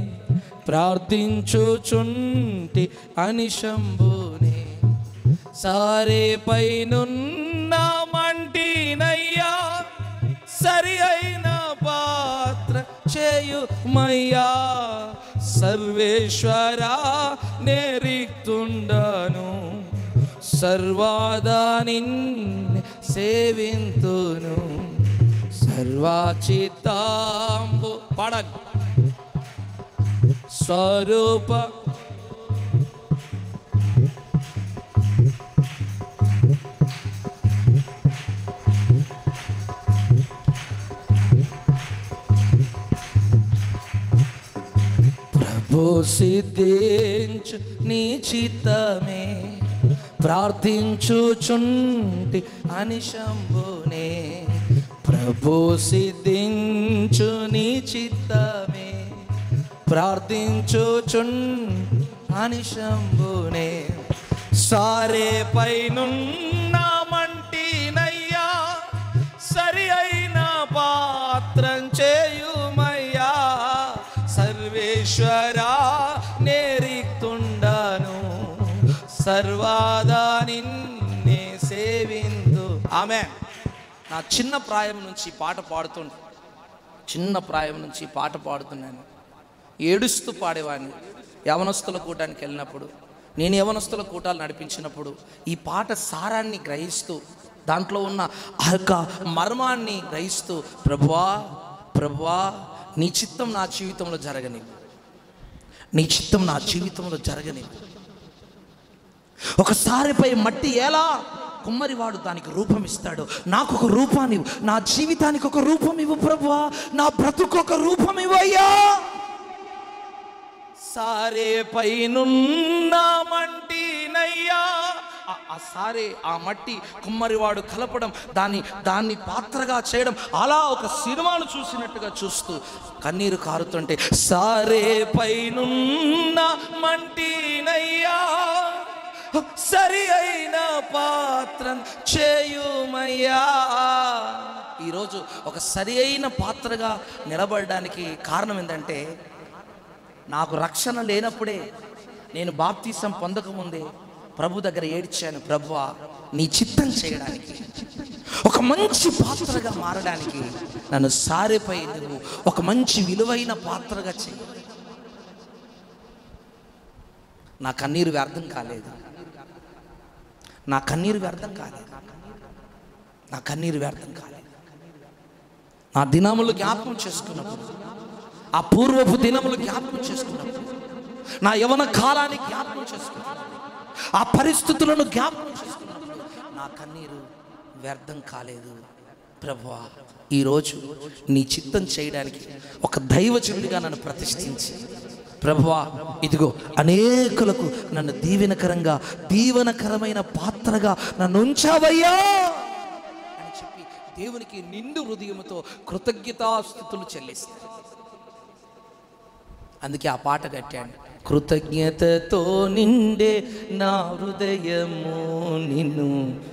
ప్రార్థించుచుంటి అని శంభుని సారే పైనున్న మంటినయ్యా సరి అయిన పాత్ర చేయుమయ్యా సర్వేశ్వరా నేరిక్తుండను సర్వాదాని సేవింతును సర్వాచితాంబు పడగ్ స్వరూప ప్రభు సిద్ధించు నీ చిత్తమే ప్రార్థించుచుంటి అని శంభునే ప్రభు సిద్ధించు నీ చిత్తమే ప్రార్థించుచున్ అని శంభునే సారే పైనున్న మంటినయ్యా సరి అయిన పాత్రం చేయుమయ్యా సర్వేశ్వరా నేరిక్తుండను సర్వాదా నిన్నే సేవిందు ఆమె నా చిన్న ప్రాయం నుంచి పాట పాడుతుంటా చిన్న ప్రాయం నుంచి పాట పాడుతున్నాను ఏడుస్తూ పాడేవాడిని యవనస్తుల కూటానికి వెళ్ళినప్పుడు నేను యవనస్తుల కూటాలు నడిపించినప్పుడు ఈ పాట సారాన్ని గ్రహిస్తూ దాంట్లో ఉన్న ఆ యొక్క మర్మాన్ని గ్రహిస్తూ ప్రభువా ప్రభువా నీ చిత్తం నా జీవితంలో జరగని నీ చిత్తం నా జీవితంలో జరగని ఒకసారిపై మట్టి ఎలా కుమ్మరివాడు దానికి రూపం ఇస్తాడు నాకు ఒక రూపాన్ని ఇవ్వు. నా జీవితానికి ఒక రూపం ఇవ్వు ప్రభువా నా బ్రతుకు ఒక రూపం ఇవ్వయ్యా సారే పైనున్న మంటినయ్యా ఆ- ఆ సారే ఆ మట్టి కుమ్మరివాడు కలపడం దాన్ని దాన్ని పాత్రగా చేయడం అలా ఒక సినిమాను చూసినట్టుగా చూస్తూ కన్నీరు కారుతుంటే సారే పైనున్న మంటినయ్యా సరి అయిన పాత్రం చేయుమయ్యా ఈరోజు ఒక సరి అయిన పాత్రగా నిలబడడానికి కారణం ఏంటంటే నాకు రక్షణ లేనప్పుడే నేను బాప్తీసం పొందకముందే ప్రభు దగ్గర ఏడ్చాను ప్రభువా నీ చిత్తం చేయడానికి ఒక మంచి పాత్రగా మారడానికి నన్ను సారెపై నువ్వు ఒక మంచి విలువైన పాత్రగా చేయి నా కన్నీరు వ్యర్థం కాలేదు నా కన్నీరు వ్యర్థం కాలేదు నా కన్నీరు వ్యర్థం కాలేదు నా దినములు జ్ఞాపకం చేసుకున్నప్పుడు ఆ పూర్వపు దినములు జ్ఞాపకం చేసుకున్నప్పుడు నా యవన కాలాన్ని జ్ఞాపకం చేసుకున్నప్పుడు ఆ పరిస్థితులను జ్ఞాపకం చేసుకున్నప్పుడు నా కన్నీరు వ్యర్థం కాలేదు ప్రభువా ఈరోజు నీ చిత్తం చేయడానికి ఒక దైవజనుడిగా నన్ను ప్రతిష్ఠించి ప్రభువా ఇదిగో అనేకులకు నన్ను దీవెనకరంగా దీవెనకరమైన పాత్రగా నన్ను ఉంచావయ్యా అని చెప్పి దేవునికి నిండు హృదయముతో కృతజ్ఞతాస్థుతులు చెల్లిస్తాను అందుకే ఆ పాట కట్టాను కృతజ్ఞతతో నిండే నా హృదయము నిన్ను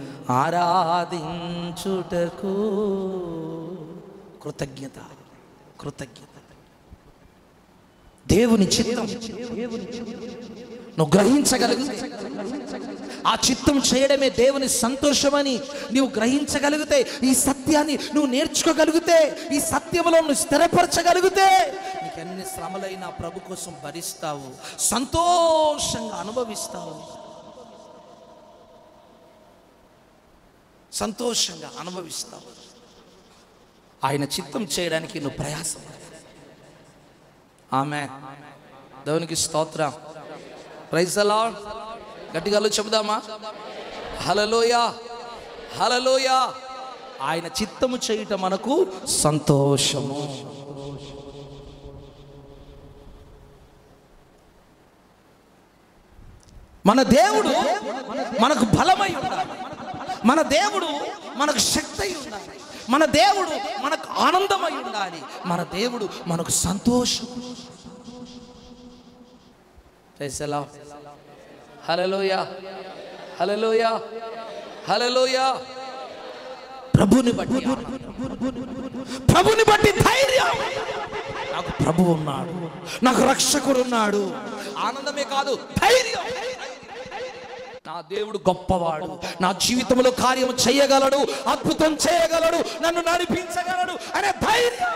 ఆరాధించుటకు కృతజ్ఞత కృతజ్ఞత దేవుని చిత్తం నువ్వు గ్రహించగలిగితే ఆ చిత్తం చేయడమే దేవుని సంతోషమని నువ్వు గ్రహించగలిగితే ఈ సత్యాన్ని నువ్వు నేర్చుకోగలిగితే ఈ సత్యంలో నువ్వు స్థిరపరచగలిగితే నీకు ఎన్ని శ్రమలైనా ప్రభు కోసం భరిస్తావు సంతోషంగా అనుభవిస్తావు సంతోషంగా అనుభవిస్తావు ఆయన చిత్తం చేయడానికి నువ్వు ప్రయాసం ఆమె దేవునికి స్తోత్రం ప్రైజ్ అలా గట్టిగా చెబుదామా హలలోయ హలలోయ ఆయన చిత్తము చేయటం మనకు సంతోషము మన దేవుడు మనకు బలమై ఉండాలి మన దేవుడు మనకు శక్తి అయి ఉండాలి మన దేవుడు మనకు ఆనందమై ఉండాలి మన దేవుడు మనకు సంతోషం హలోయ హలోయ హలోయ ప్రభుని బట్టి ప్రభుని బట్టి ధైర్యం నాకు ప్రభు ఉన్నాడు నాకు రక్షకుడు ఉన్నాడు ఆనందమే కాదు ధైర్యం నా దేవుడు గొప్పవాడు నా జీవితంలో కార్యం చేయగలడు అద్భుతం చేయగలడు నన్ను నడిపించగలడు అనే ధైర్యం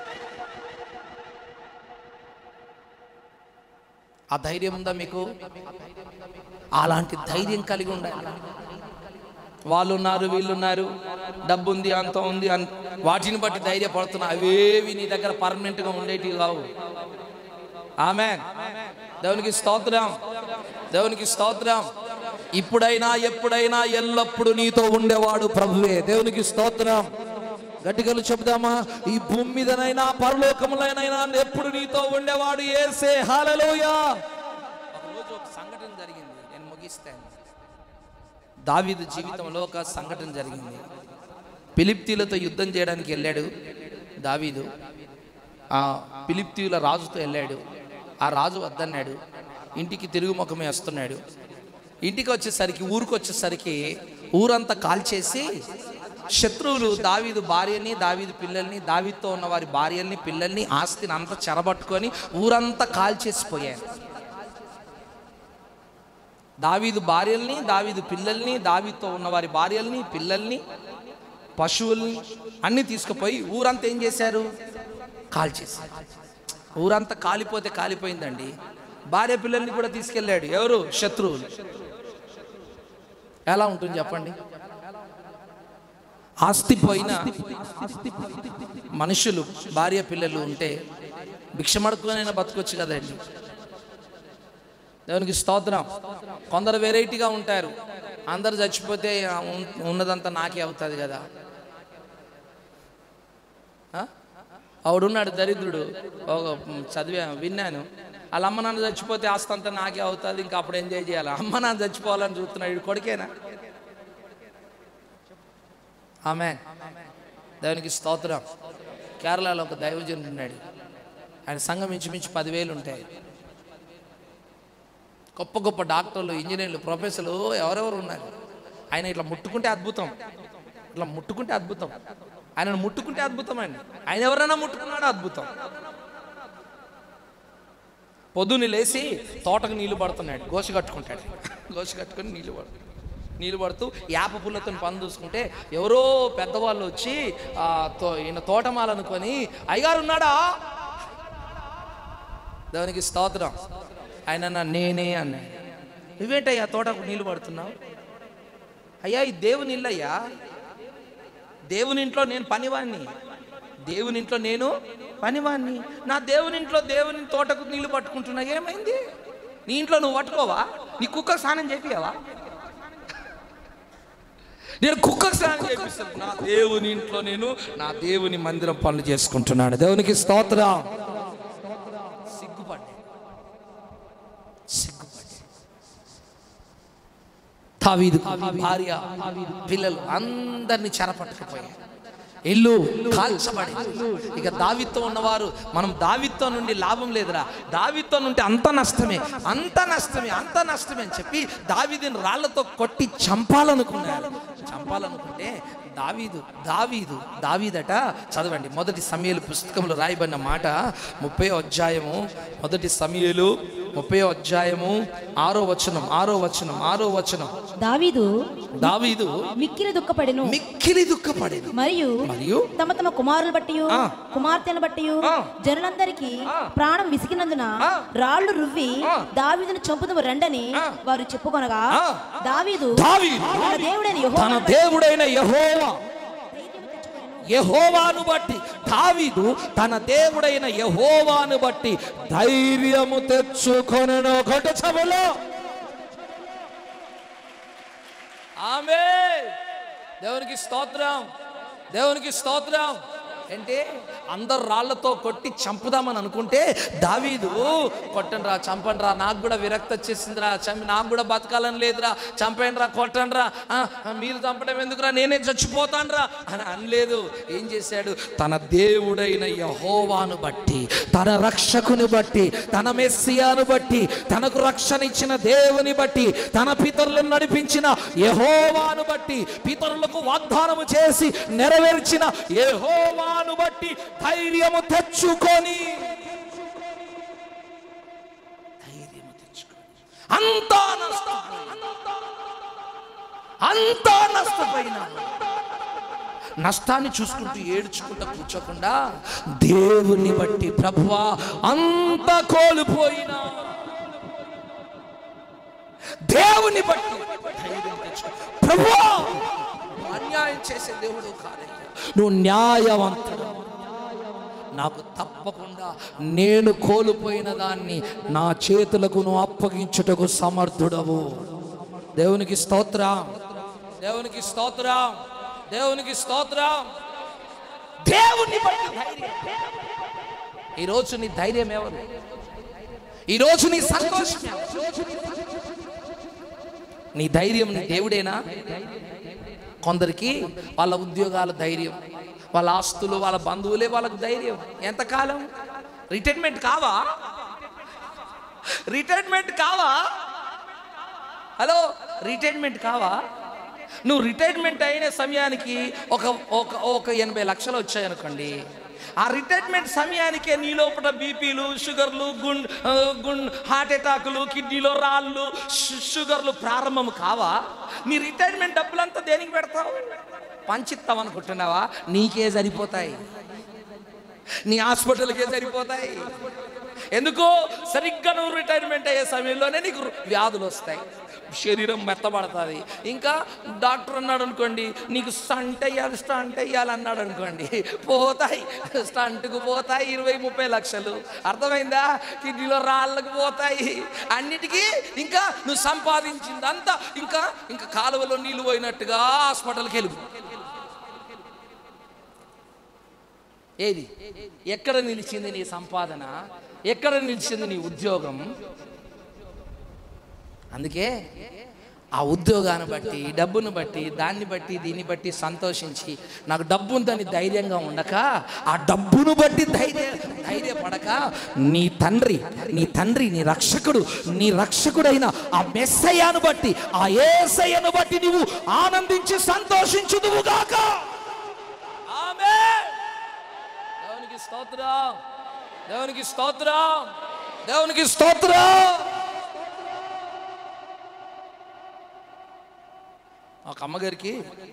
ఆ ధైర్యం ఉందా మీకు అలాంటి ధైర్యం కలిగి ఉండాలి వాళ్ళు ఉన్నారు వీళ్ళు ఉన్నారు డబ్బు ఉంది అంత ఉంది అన్ వాటిని బట్టి ధైర్యపడుతున్నా అవేవి నీ దగ్గర పర్మనెంట్గా ఉండేటివి కావు ఆమె దేవునికి స్తోత్రం దేవునికి స్తోత్రం ఇప్పుడైనా ఎప్పుడైనా ఎల్లప్పుడు నీతో ఉండేవాడు ప్రభువే దేవునికి స్తోత్రం గట్టిగా చెబుదామా ఈ భూమి మీదనైనా పరలోకములైనా ఎప్పుడు నీతో ఉండేవాడు ఏసే హాలలోయ ఒకరోజు ఒక సంఘటన జరిగింది నేను ముగిస్తాను దావీదు జీవితంలో ఒక సంఘటన జరిగింది పిలిప్తీలతో యుద్ధం చేయడానికి వెళ్ళాడు దావీదు ఆ పిలిప్తీయుల రాజుతో వెళ్ళాడు ఆ రాజు వద్దన్నాడు ఇంటికి తిరుగు ముఖమే వస్తున్నాడు ఇంటికి వచ్చేసరికి ఊరికి వచ్చేసరికి ఊరంతా కాల్చేసి శత్రువులు దావీదు భార్యని దావీదు పిల్లల్ని దావీదుతో ఉన్న వారి భార్యల్ని పిల్లల్ని ఆస్తిని అంతా చెరబట్టుకొని ఊరంతా కాల్చేసిపోయారు దావీదు భార్యల్ని దావీదు పిల్లల్ని దావీదుతో ఉన్న వారి భార్యల్ని పిల్లల్ని పశువుల్ని అన్ని తీసుకుపోయి ఊరంతా ఏం చేశారు కాల్చేశారు ఊరంతా కాలిపోతే కాలిపోయిందండి భార్య పిల్లల్ని కూడా తీసుకెళ్ళాడు ఎవరు శత్రువులు ఎలా ఉంటుంది చెప్పండి ఆస్తి పోయిన మనుషులు భార్య పిల్లలు ఉంటే భిక్షమడుకునైనా బతకొచ్చు కదండి దేవునికి స్తోత్రం కొందరు వెరైటీగా ఉంటారు అందరు చచ్చిపోతే ఆ ఉన్- ఉన్నదంతా నాకే అవుతుంది కదా ఆ? ఆవిడున్నాడు దరిద్రుడు ఒక చదివా విన్నాను వాళ్ళ అమ్మ నాన్న చచ్చిపోతే ఆస్తి అంతా నాకే అవుతుంది ఇంకా అప్పుడు ఎంజాయ్ చేయాలి అమ్మ నాన్న చచ్చిపోవాలని చూస్తున్నాడు వీడు కొడుకేనా ఆమె దేవునికి స్తోత్రం కేరళలో ఒక దైవజనుడు ఉన్నాడు ఆయన సంఘం ఇంచుమించు పదివేలు ఉంటాయి గొప్ప గొప్ప డాక్టర్లు ఇంజనీర్లు ప్రొఫెసర్లు ఎవరెవరు ఉన్నారు ఆయన ఇట్లా ముట్టుకుంటే అద్భుతం ఇట్లా ముట్టుకుంటే అద్భుతం ఆయనను ముట్టుకుంటే అద్భుతం అండి ఆయన ఎవరైనా ముట్టుకున్నాడో అద్భుతం పొద్దున్నే లేచి తోటకు నీళ్లు పడుతున్నాడు గోసి కట్టుకుంటాడు గోసి కట్టుకొని నీళ్లు పడు నీళ్లు పడుతూ యాప పుల్లతో పని చూసుకుంటే ఎవరో పెద్దవాళ్ళు వచ్చి ఆ, తో ఈయన తోటమాల అనుకొని అయ్యగారు ఉన్నాడా దానికి స్తోత్రం ఆయన అన్న నేనే అన్నాడు నువ్వేంటయ్యా తోటకు నీళ్లు పడుతున్నావు అయ్యా ఈ దేవుని ఇల్లయ్యా దేవుని ఇంట్లో నేను పనివాణ్ణి దేవుని ఇంట్లో నేను పనివాణ్ణి నా దేవుని ఇంట్లో దేవుని తోటకు నీళ్లు పట్టుకుంటున్నా ఏమైంది నీ ఇంట్లో నువ్వు పట్టుకోవా నీ కుక్క స్నానం చేపియావా నేను కుక్క స్నానం చేపిస్తాను నా దేవుని ఇంట్లో నేను నా దేవుని మందిరం పనులు చేసుకుంటున్నాను దేవునికి స్తోత్రం సిగ్గుపడ్డా సిగ్గుపడ్డా తావీదు భార్య పిల్లలు అందరిని చెరపట్టుకుపోయారు ఇల్లు కాల్చబడి ఇక దావితో ఉన్నవారు మనం దావితో నుండి లాభం లేదురా దావితో నుండి అంత నష్టమే అంత నష్టమే అంత నష్టమే అని చెప్పి దావీదుని రాళ్లతో కొట్టి చంపాలనుకున్నారు చంపాలనుకుంటే దావీదు దావీదు దావీదట చదవండి మొదటి సమయలు పుస్తకంలో రాయబడిన మాట ముప్పై అధ్యాయము మొదటి సమయలు ముప్పై అధ్యాయము ఆరో వచనం ఆరో వచనం ఆరో వచనం దావీదు దావీదు మిక్కిలి దుఃఖపడెను మిక్కిలి దుఃఖపడేది మరియు మరియు తమ తమ కుమారులు బట్టి ఆ. కుమార్తెను బట్టి ఆ. జనులందరికీ ఆ. ప్రాణం విసిగినందున ఆ. రాళ్లు రువ్వి ఆ. దావీదును చంపుదము రండని ఆ. వారు చెప్పుకొనగా ఆ. దావీదు దావీదు తన దేవుడైన తన యెహోవాను దేవుడైన యహోవా యహోవాను బట్టి దావీదు తన దేవుడైన యహోవాను బట్టి ధైర్యము తెచ్చుకొనను ఒకటి చబలో ఆమె దేవునికి స్తోత్రం దేవునికి స్తోత్రం అంటే అందరు రాళ్లతో కొట్టి చంపుదామని అనుకుంటే దావీదు కొట్టండి రా చంపండి రా నాకు కూడా విరక్తి వచ్చేసిందిరా చంపి నాకు కూడా బతకాలని లేదురా చంపండి రా కొట్టండి రా ఆ, ఆ, మీరు చంపడం ఎందుకురా నేనే చచ్చిపోతాను రా అని అనలేదు ఏం చేశాడు తన దేవుడైన యహోవాను బట్టి తన రక్షకుని బట్టి తన మెస్సియాను బట్టి తనకు రక్షణ ఇచ్చిన దేవుని బట్టి తన పితరులను నడిపించిన యహోవాను బట్టి పితరులకు వాగ్దానము చేసి నెరవేర్చిన యహోవాను బట్టి ధైర్యము తెచ్చుకొని ధైర్యము తెచ్చుకొని అంతా నష్టపోయిన అంతా నష్టపోయిన నష్టాన్ని చూసుకుంటూ ఏడ్చుకుంటూ కూర్చోకుండా దేవుని బట్టి ప్రభువా అంత కోల్పోయినా దేవుని బట్టి ధైర్యం తెచ్చుకో ప్రభువా నువ్వు అన్యాయం చేసే దేవుడు కాదయ్యా నువ్వు న్యాయవంతుడు నాకు తప్పకుండా నేను కోల్పోయిన దాన్ని నా చేతులకు నువ్వు అప్పగించుటకు సమర్థుడవు దేవునికి స్తోత్రం దేవునికి స్తోత్రం దేవునికి స్తోత్రం దేవుని బట్టి ధైర్యం ఈరోజు నీ ధైర్యం ఎవరు ఈరోజు నీ సంతోషం ఎవరు? నీ ధైర్యం నీ దేవుడేనా కొందరికి వాళ్ళ ఉద్యోగాల ధైర్యం వాళ్ళ ఆస్తులు వాళ్ళ బంధువులే వాళ్ళకి ధైర్యం ఎంతకాలం రిటైర్మెంట్ కావా రిటైర్మెంట్ కావా హలో రిటైర్మెంట్ కావా నువ్వు రిటైర్మెంట్ అయిన సమయానికి ఒక ఒక ఒక ఎనభై లక్షలు వచ్చాయనుకోండి ఆ రిటైర్మెంట్ సమయానికే నీ లోపల బీపీలు షుగర్లు గుండ్ ఆ, గుండ్ హార్ట్ అటాకులు కిడ్నీలో రాళ్ళు షు- షుగర్లు ప్రారంభం కావా నీ రిటైర్మెంట్ డబ్బులంతా దేనికి పెడతావు పంచిస్తావు అనుకుంటున్నావా నీకే సరిపోతాయి నీ హాస్పిటల్కే సరిపోతాయి ఎందుకో సరిగ్గా నువ్వు రిటైర్మెంట్ అయ్యే సమయంలోనే నీకు వ్యాధులు వస్తాయి శరీరం మెత్తబడుతుంది ఇంకా డాక్టర్ అన్నాడు అనుకోండి నీకు స్టంట్ అయ్యాలి స్టంట్ అయ్యాలి అన్నాడు అనుకోండి పోతాయి స్టంట్కు పోతాయి ఇరవై ముప్పై లక్షలు అర్థమైందా కిడ్నీలో రాళ్ళకు పోతాయి అన్నిటికీ ఇంకా నువ్వు సంపాదించిందంతా ఇంకా ఇంకా కాలువలో నీళ్ళు పోయినట్టుగా హాస్పిటల్కి వెళ్ళి ఏది ఎక్కడ నిలిచింది నీ సంపాదన ఎక్కడ నిలిచింది నీ ఉద్యోగం అందుకే ఆ ఉద్యోగాన్ని బట్టి డబ్బును బట్టి దాన్ని బట్టి దీన్ని బట్టి సంతోషించి నాకు డబ్బు ఉందని ధైర్యంగా ఉండక ఆ డబ్బును బట్టి ధైర్య ధైర్యపడక నీ తండ్రి నీ తండ్రి నీ రక్షకుడు నీ రక్షకుడైన ఆ మెస్సయ్యను బట్టి ఆ ఏసయ్యను బట్టి నువ్వు ఆనందించి సంతోషించుదువుగాక ఆమేన్ దేవునికి స్తోత్రం దేవునికి స్తోత్రం దేవునికి స్తోత్రం ఒక అమ్మగారికి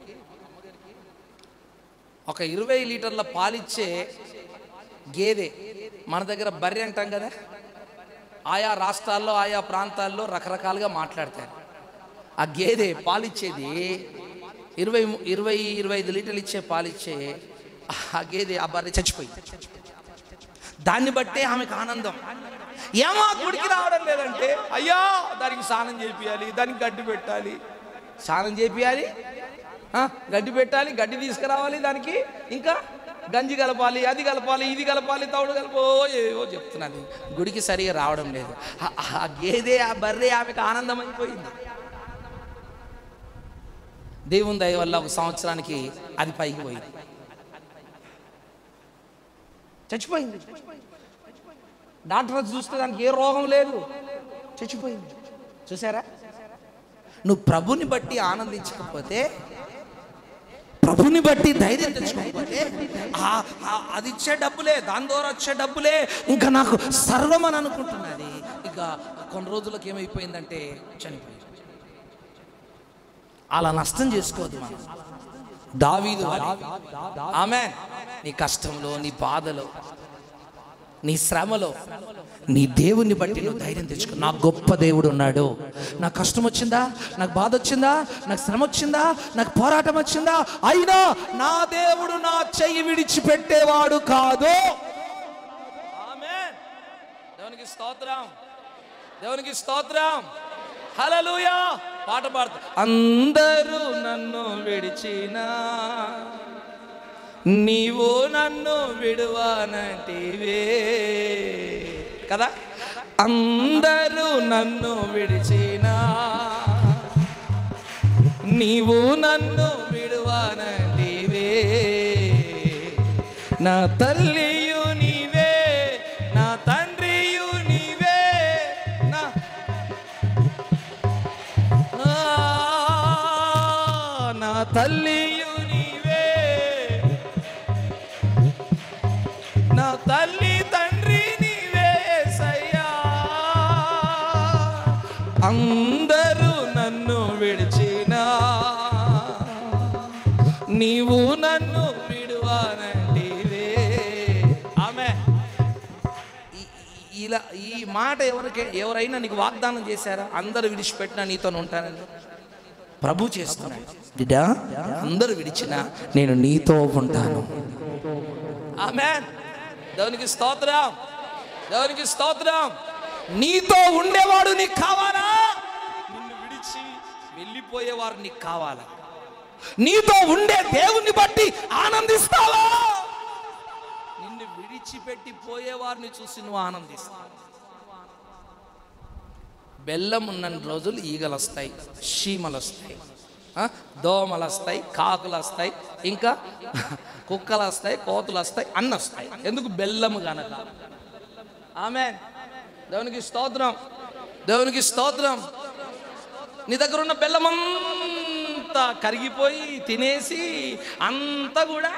ఒక ఇరవై లీటర్ల పాలిచ్చే గేదె మన దగ్గర బర్రె అంటాం కదా ఆయా రాష్ట్రాల్లో ఆయా ప్రాంతాల్లో రకరకాలుగా మాట్లాడతారు ఆ గేదె పాలిచ్చేది ఇరవై ము- ఇరవై ఇరవై ఐదు లీటర్లు ఇచ్చే పాలిచ్చే ఆ గేదె ఆ బర్రె చచ్చిపోయింది దాన్ని బట్టే ఆమెకు ఆనందం ఏమో ఆ గుడికి రావడం లేదంటే అయ్యా దానికి స్నానం చేపియాలి దానికి గడ్డి పెట్టాలి స్నానం చేపియాలి ఆ, గడ్డి పెట్టాలి గడ్డి తీసుకురావాలి దానికి ఇంకా గంజి కలపాలి అది కలపాలి ఇది కలపాలి తౌడు కలపో ఏవో చెప్తున్నది గుడికి సరిగా రావడం లేదు ఆ- ఆ గేదె ఆ బర్రె ఆమెకు ఆనందం అయిపోయింది దేవుని దయ వల్ల ఒక సంవత్సరానికి అది పైకి పోయింది చచ్చిపోయింది డాక్టర్ వచ్చి చూస్తే దానికి ఏ రోగం లేదు చచ్చిపోయింది చూసారా నువ్వు ప్రభుని బట్టి ఆనందించకపోతే ప్రభుని బట్టి ధైర్యం తెచ్చుకోకపోతే ఆ- ఆ- అది ఇచ్చే డబ్బులే దాని ద్వారా వచ్చే డబ్బులే ఇంకా నాకు సర్వం అని అనుకుంటున్నది ఇక కొన్ని రోజులకు ఏమైపోయిందంటే చనిపోయింది అలా నష్టం చేసుకోవద్దు మనం దావీదు ఆమె నీ కష్టంలో నీ బాధలో నీ శ్రమలో నీ దేవుని బట్టి నువ్వు ధైర్యం తెచ్చుకో నా గొప్ప దేవుడు ఉన్నాడు నాకు కష్టం వచ్చిందా నాకు బాధ వచ్చిందా నాకు శ్రమ వచ్చిందా నాకు పోరాటం వచ్చిందా అయినా నా దేవుడు నా చెయ్యి విడిచిపెట్టేవాడు కాదు ఆమేన్. దేవునికి స్తోత్రం దేవునికి స్తోత్రం హల్లెలూయా పాట పాడుతా అందరూ నన్ను విడిచినా నీవు నన్ను విడువానంటివే కదా అందరూ నన్ను విడిచినా నీవు నన్ను విడువానంటివే నా తల్లియు నీవే నా తండ్రియు నీవే నా ఆ, నా తల్లియు నీవే నా తల్లి తండ్రి నీవే సయ్యా అందరూ నన్ను విడిచినా నీవు నన్ను విడువానంటివే ఆమె ఈ- ఈ- ఇలా ఈ మాట ఎవరికి ఎవరైనా నీకు వాగ్దానం చేశారా అందరూ విడిచిపెట్టినా నీతో ఉంటానని ప్రభు చేస్తున్నాడు బిడ్డా అందరూ విడిచినా నేను నీతో ఉంటాను ఆమె దేవునికి స్తోత్రం దేవునికి స్తోత్రం నీతో ఉండేవాడు నీకు కావాలా నిన్ను విడిచి వెళ్ళిపోయేవారు నీకు కావాలా నీతో ఉండే దేవుణ్ణి బట్టి ఆనందిస్తావా నిన్ను విడిచిపెట్టి పోయేవారిని చూసి నువ్వు ఆనందిస్తావు బెల్లం ఉన్న రోజులు ఈగలు వస్తాయి చీమలు వస్తాయి ఆ, దోమలు వస్తాయి కాకులు వస్తాయి ఇంకా కుక్కలు వస్తాయి కోతులు వస్తాయి అన్ని వస్తాయి ఎందుకు బెల్లము గనక ఆమె దేవునికి స్తోత్రం దేవునికి స్తోత్రం నీ దగ్గర ఉన్న బెల్లం అంతా కరిగిపోయి తినేసి అంతా కూడా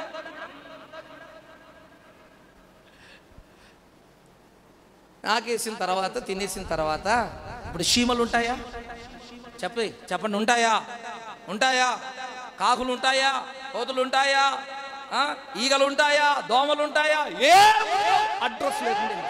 నాకేసిన తర్వాత తినేసిన తర్వాత ఇప్పుడు చీమలు ఉంటాయా చెప్పి చెప్పండి ఉంటాయా ఉంటాయా కాకులు ఉంటాయా కోతులు ఉంటాయా ఆ? ఈగలు ఉంటాయా దోమలు ఉంటాయా ఏ అడ్రస్ లేకుండా వెళ్ళిపోతాయి.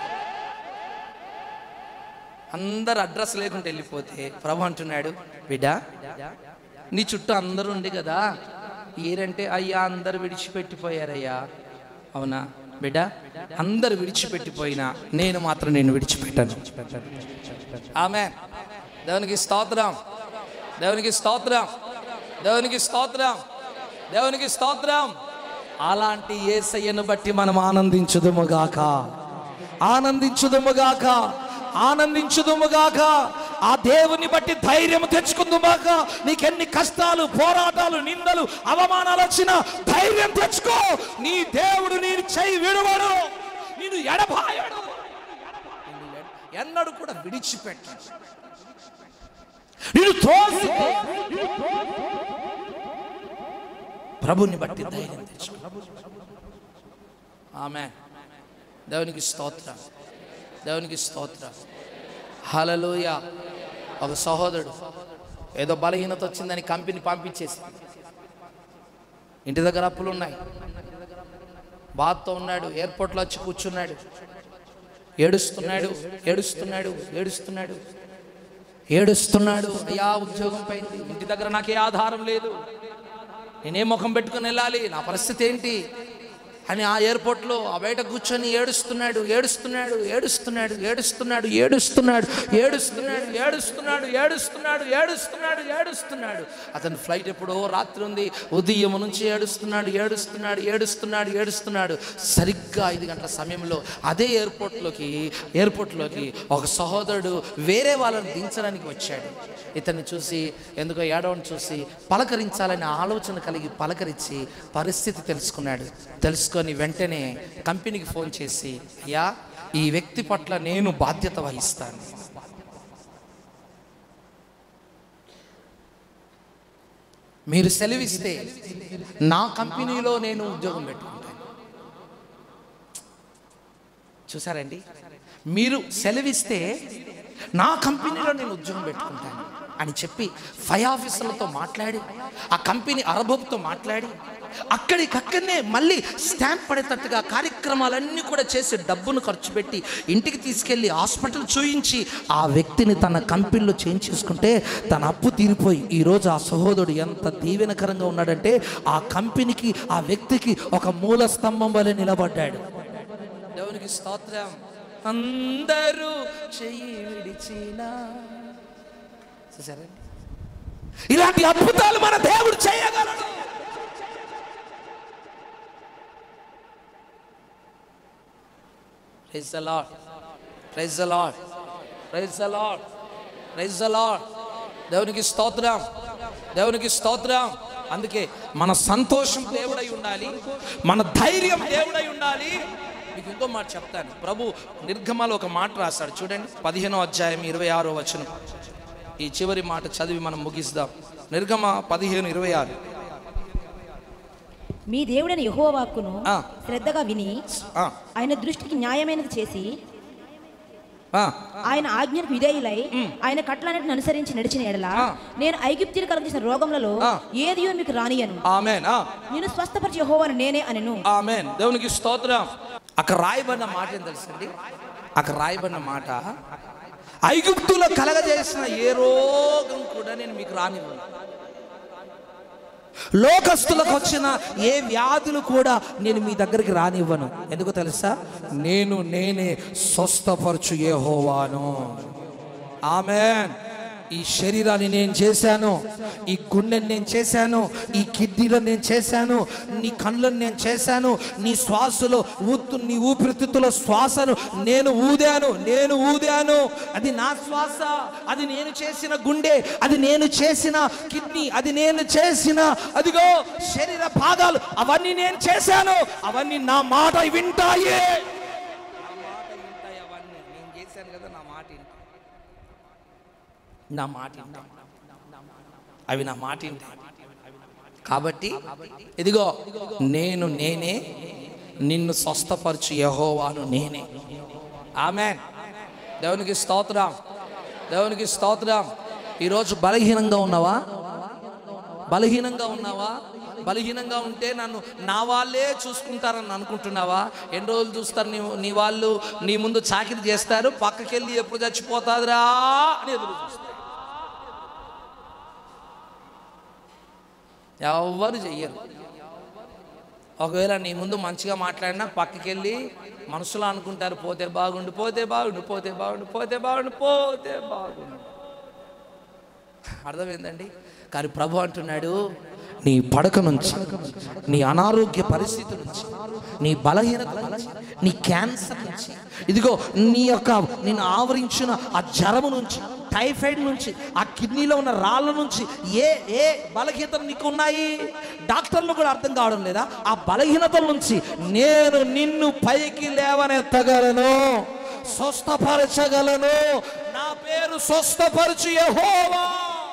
అందరు అడ్రస్ లేకుండా వెళ్ళిపోతే ప్రభు అంటున్నాడు బిడ్డ నీ చుట్టూ అందరూ ఉంది కదా ఏరంటే అయ్యా అందరు విడిచిపెట్టిపోయారయ్యా అవునా బిడ్డ అందరు విడిచిపెట్టిపోయినా నేను మాత్రం నేను విడిచిపెట్టాను ఆమె దేవునికి స్తోత్రం దేవునికి స్తోత్రం దేవునికి స్తోత్రం దేవునికి స్తోత్రం అలాంటి ఏసయ్యను బట్టి మనం ఆనందించుదుముగాక ఆనందించుదుముగాక ఆనందించుదుముగాక ఆ దేవుని బట్టి ధైర్యం తెచ్చుకుందుమాక నీకెన్ని కష్టాలు పోరాటాలు నిందలు అవమానాలు వచ్చినా ధైర్యం తెచ్చుకో నీ దేవుడు నీ చెయ్యి విడువడు నేను ఎడబాయడు నిన్ను ఎడ- ఎన్నడూ కూడా విడిచిపెట్టాడు నేను తోసి ప్రభుని బట్టి ధైర్యం తెచ్చుకో ఆమె దేవునికి స్తోత్రం దేవునికి స్తోత్రం హలలోయ ఒక సహోదరుడు ఏదో బలహీనత వచ్చిందని కంపెనీ పంపించేసి ఇంటి దగ్గర అప్పులు ఉన్నాయి బాధతో ఉన్నాడు ఎయిర్పోర్ట్లో వచ్చి కూర్చున్నాడు ఏడుస్తున్నాడు ఏడుస్తున్నాడు ఏడుస్తున్నాడు ఏడుస్తున్నాడు అయ్యా ఉద్యోగం పోయింది ఇంటి దగ్గర నాకే ఆధారం లేదు నేనే ముఖం పెట్టుకుని వెళ్ళాలి నా పరిస్థితి ఏంటి అని ఆ ఎయిర్పోర్ట్లో ఆ బయట కూర్చొని ఏడుస్తున్నాడు ఏడుస్తున్నాడు ఏడుస్తున్నాడు ఏడుస్తున్నాడు ఏడుస్తున్నాడు ఏడుస్తున్నాడు ఏడుస్తున్నాడు ఏడుస్తున్నాడు ఏడుస్తున్నాడు ఏడుస్తున్నాడు అతని ఫ్లైట్ ఎప్పుడో రాత్రి ఉంది ఉదయం నుంచి ఏడుస్తున్నాడు ఏడుస్తున్నాడు ఏడుస్తున్నాడు ఏడుస్తున్నాడు సరిగ్గా ఐదు గంటల సమయంలో అదే ఎయిర్పోర్ట్లోకి ఎయిర్పోర్ట్లోకి ఒక సహోదరుడు వేరే వాళ్ళని దించడానికి వచ్చాడు ఇతన్ని చూసి ఎందుకో ఏడవని చూసి పలకరించాలనే ఆలోచన కలిగి పలకరించి పరిస్థితి తెలుసుకున్నాడు తెలుసుకొని వెంటనే కంపెనీకి ఫోన్ చేసి అయ్యా ఈ వ్యక్తి పట్ల నేను బాధ్యత వహిస్తాను మీరు సెలవిస్తే నా కంపెనీలో నేను ఉద్యోగం పెట్టుకుంటాను చూసారండి మీరు సెలవిస్తే నా కంపెనీలో నేను ఉద్యోగం పెట్టుకుంటాను అని చెప్పి ఫై ఆఫీసర్లతో మాట్లాడి ఆ కంపెనీ అరబోబుతో మాట్లాడి అక్కడికక్కడనే మళ్ళీ స్టాంప్ పడేటట్టుగా కార్యక్రమాలన్నీ కూడా చేసి డబ్బును ఖర్చు పెట్టి ఇంటికి తీసుకెళ్ళి హాస్పిటల్ చూయించి ఆ వ్యక్తిని తన కంపెనీలో చేంజ్ చేసుకుంటే తన అప్పు తీరిపోయి ఈరోజు ఆ సహోదరుడు ఎంత దీవెనకరంగా ఉన్నాడంటే ఆ కంపెనీకి ఆ వ్యక్తికి ఒక మూల స్తంభం వలె నిలబడ్డాడు దేవునికి స్తోత్రం అందరూ చెయ్యి విడిచిన చూసారండి ఇలాంటి అద్భుతాలు మన దేవుడు చేయగలడు praise the Lord praise the Lord praise the Lord praise the Lord దేవునికి స్తోత్రం దేవునికి స్తోత్రం అందుకే మన సంతోషం దేవుడై ఉండాలి మన ధైర్యం దేవుడై ఉండాలి మీకు ఇంకో మాట చెప్తాను ప్రభు నిర్గమలో ఒక మాట రాశాడు చూడండి పదిహేనో అధ్యాయం ఇరవై ఆరో వచనం ఈ చివరి మాట చదివి మనం ముగిస్తాం నిర్గమ పదిహేను ఇరవై ఆరు మీ దేవుడైన యెహోవా వాక్కును ఆ. శ్రద్ధగా విని ఆ, ఆయన దృష్టికి న్యాయమైనది చేసి ఆ, ఆయన ఆజ్ఞకు విధేయులై ఆయన కట్లన్నిటిని అనుసరించి నడిచిన ఎడల ఆ. నేను ఐగుప్తులు కలిగించిన రోగములలో ఆ. ఏదియో మీకు రానియను ఆమెన్ ఆ, నేను స్వస్థపరిచి యెహోవాను నేనే అనెను ఆమెన్ దేవునికి స్తోత్రం అక్కడ రాయబడిన మాట ఏం తెలుసండి అక్కడ రాయబడిన మాట ఐగుప్తులో కలగజేసిన ఏ రోగం కూడా నేను మీకు రానివ్వను లోకస్తులకు వచ్చిన ఏ వ్యాధులు కూడా నేను మీ దగ్గరికి రానివ్వను ఎందుకు తెలుసా నేను నేనే స్వస్థపరచు యెహోవాను ఆమెన్ ఈ శరీరాన్ని నేను చేశాను ఈ గుండెని నేను చేశాను ఈ కిడ్నీలను నేను చేశాను నీ కళ్ళను నేను చేశాను నీ శ్వాసలో ఊతు నీ ఊపిరితిత్తుల శ్వాసను నేను ఊదాను నేను ఊదాను అది నా శ్వాస అది నేను చేసిన గుండె అది నేను చేసిన కిడ్నీ అది నేను చేసిన అదిగో శరీర భాగాలు అవన్నీ నేను చేశాను అవన్నీ నా మాట వింటాయి నా మాట వింటాయి అవన్నీ నేను చేశాను కదా నా మాట వింటాయి నా మాట వింటాయి. అవి నా మాట వింటాయి. కాబట్టి ఇదిగో నేను నేనే నిన్ను స్వస్థపరచు యహోవాను నేనే ఆమె దేవునికి స్తోత్రం దేవునికి స్తోత్రం ఈరోజు బలహీనంగా ఉన్నావా బలహీనంగా ఉన్నావా బలహీనంగా ఉంటే నన్ను నా వాళ్ళే చూసుకుంటారని అనుకుంటున్నావా ఎన్ని రోజులు చూస్తారు నీ నీ వాళ్ళు నీ ముందు చాకిరి చేస్తారు పక్కకెళ్ళి ఎప్పుడు చచ్చిపోతాదిరా అని ఎదురు చూస్తారు ఎవ్వరు చెయ్యరు ఒకవేళ నీ ముందు మంచిగా మాట్లాడినా పక్కకెళ్ళి మనసులో అనుకుంటారు పోతే బాగుండు పోతే బాగుండు పోతే బాగుండు పోతే బాగుండు పోతే బాగుండు అర్థమైందండి కానీ ప్రభు అంటున్నాడు నీ పడక నుంచి నీ అనారోగ్య పరిస్థితి నుంచి నీ బలహీనత నుంచి నీ క్యాన్సర్ నుంచి ఇదిగో నీ యొక్క నేను ఆవరించిన ఆ జ్వరము నుంచి టైఫాయిడ్ నుంచి ఆ కిడ్నీలో ఉన్న రాళ్ళ నుంచి ఏ ఏ బలహీనతలు నీకు ఉన్నాయి డాక్టర్లు కూడా అర్థం కావడం లేదా ఆ బలహీనతల నుంచి నేను నిన్ను పైకి లేవనెత్తగలను స్వస్థపరచగలను నా పేరు స్వస్థపరచు యెహోవా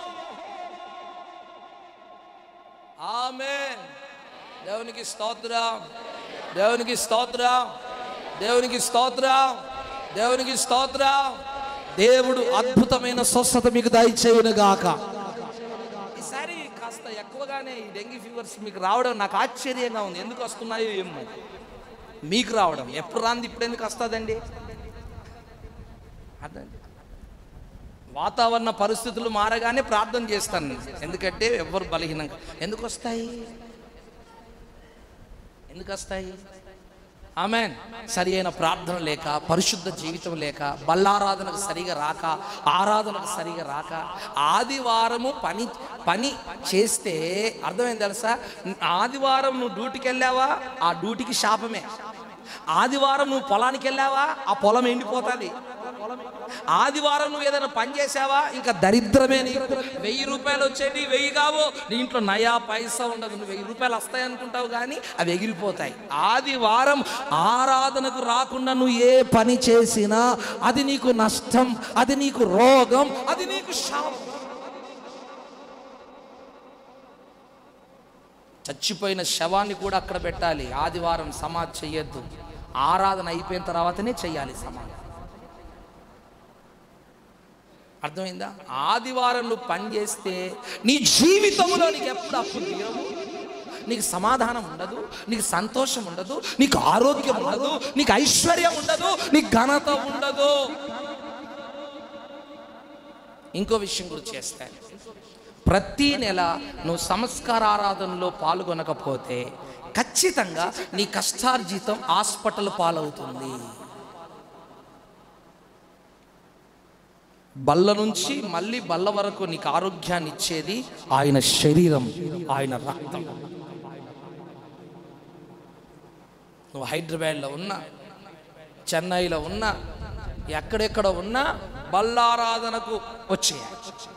ఆమెన్ దేవునికి స్తోత్రం దేవునికి స్తోత్రం దేవునికి స్తోత్రం దేవునికి స్తోత్రం దేవుడు అద్భుతమైన స్వస్థత మీకు దయచేయును గాక ఈసారి కాస్త ఎక్కువగానే ఈ డెంగీ ఫీవర్స్ మీకు రావడం నాకు ఆశ్చర్యంగా ఉంది ఎందుకు వస్తున్నాయో ఏమో మీకు రావడం ఎప్పుడు రాంది ఇప్పుడు ఎందుకు వస్తుందండి అర్థం వాతావరణ పరిస్థితులు మారగానే ప్రార్థన చేస్తాను నేను. ఎందుకంటే ఎవ్వరు బలహీనంగా ఎందుకు వస్తాయి ఎందుకు వస్తాయి ఆమెన్ సరి అయిన ప్రార్థన లేక పరిశుద్ధ జీవితం లేక బల్లారాధనకు సరిగా రాక ఆరాధనకు సరిగా రాక ఆదివారము పని పని చేస్తే అర్థమైంది తెలుసా ఆదివారం నువ్వు డ్యూటీకి వెళ్ళావా ఆ డ్యూటీకి శాపమే ఆదివారం నువ్వు పొలానికి వెళ్ళావా ఆ పొలం ఎండిపోతుంది ఆదివారం నువ్వు ఏదైనా పని చేసావా ఇంకా దరిద్రమే నీకు వెయ్యి రూపాయలు వచ్చేది వెయ్యి కావు నీ ఇంట్లో నయా పైసా ఉండదు నువ్వు వెయ్యి రూపాయలు వస్తాయి అనుకుంటావు కానీ అవి ఎగిరిపోతాయి ఆదివారం ఆరాధనకు రాకుండా నువ్వు ఏ పని చేసినా అది నీకు నష్టం అది నీకు రోగం అది నీకు శాపం చచ్చిపోయిన శవాన్ని కూడా అక్కడ పెట్టాలి ఆదివారం సమాధి చెయ్యొద్దు ఆరాధన అయిపోయిన తర్వాతనే చెయ్యాలి సమాధి అర్థమైందా ఆదివారం నువ్వు పని చేస్తే నీ జీవితంలో నీకు ఎప్పుడు అప్పు తీరవు నీకు సమాధానం ఉండదు నీకు సంతోషం ఉండదు నీకు ఆరోగ్యం ఉండదు నీకు ఐశ్వర్యం ఉండదు నీకు ఘనత ఉండదు ఇంకో విషయం గురించి చేస్తాను ప్రతి నెల నువ్వు సంస్కార ఆరాధనలో పాల్గొనకపోతే ఖచ్చితంగా నీ కష్టార్జితం హాస్పిటల్ పాలవుతుంది బల్ల నుంచి మళ్ళీ బల్ల వరకు నీకు ఆరోగ్యాన్ని ఇచ్చేది ఆయన శరీరం ఆయన రక్తం నువ్వు హైదరాబాద్లో ఉన్నా చెన్నైలో ఉన్నా ఎక్కడెక్కడ ఉన్నా బల్లారాధనకు వచ్చేయాలి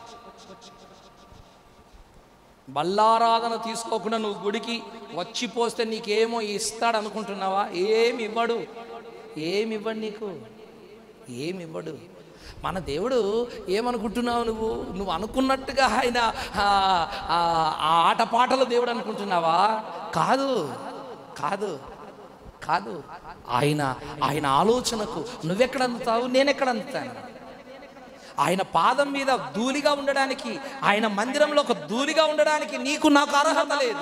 బల్లారాధన తీసుకోకుండా నువ్వు గుడికి వచ్చిపోస్తే నీకేమో ఇస్తాడు అనుకుంటున్నావా ఏమి ఇవ్వడు ఏమి ఇవ్వడు నీకు ఏమి ఇవ్వడు మన దేవుడు ఏమనుకుంటున్నావు నువ్వు నువ్వు అనుకున్నట్టుగా ఆయన ఆ, ఆ, ఆ ఆటపాటల దేవుడు అనుకుంటున్నావా కాదు కాదు కాదు ఆయన ఆయన ఆలోచనకు నువ్వెక్కడ అందుతావు నేనెక్కడ అందుతాను ఆయన పాదం మీద ధూళిగా ఉండడానికి ఆయన మందిరంలో ఒక ధూళిగా ఉండడానికి నీకు నాకు అర్హత లేదు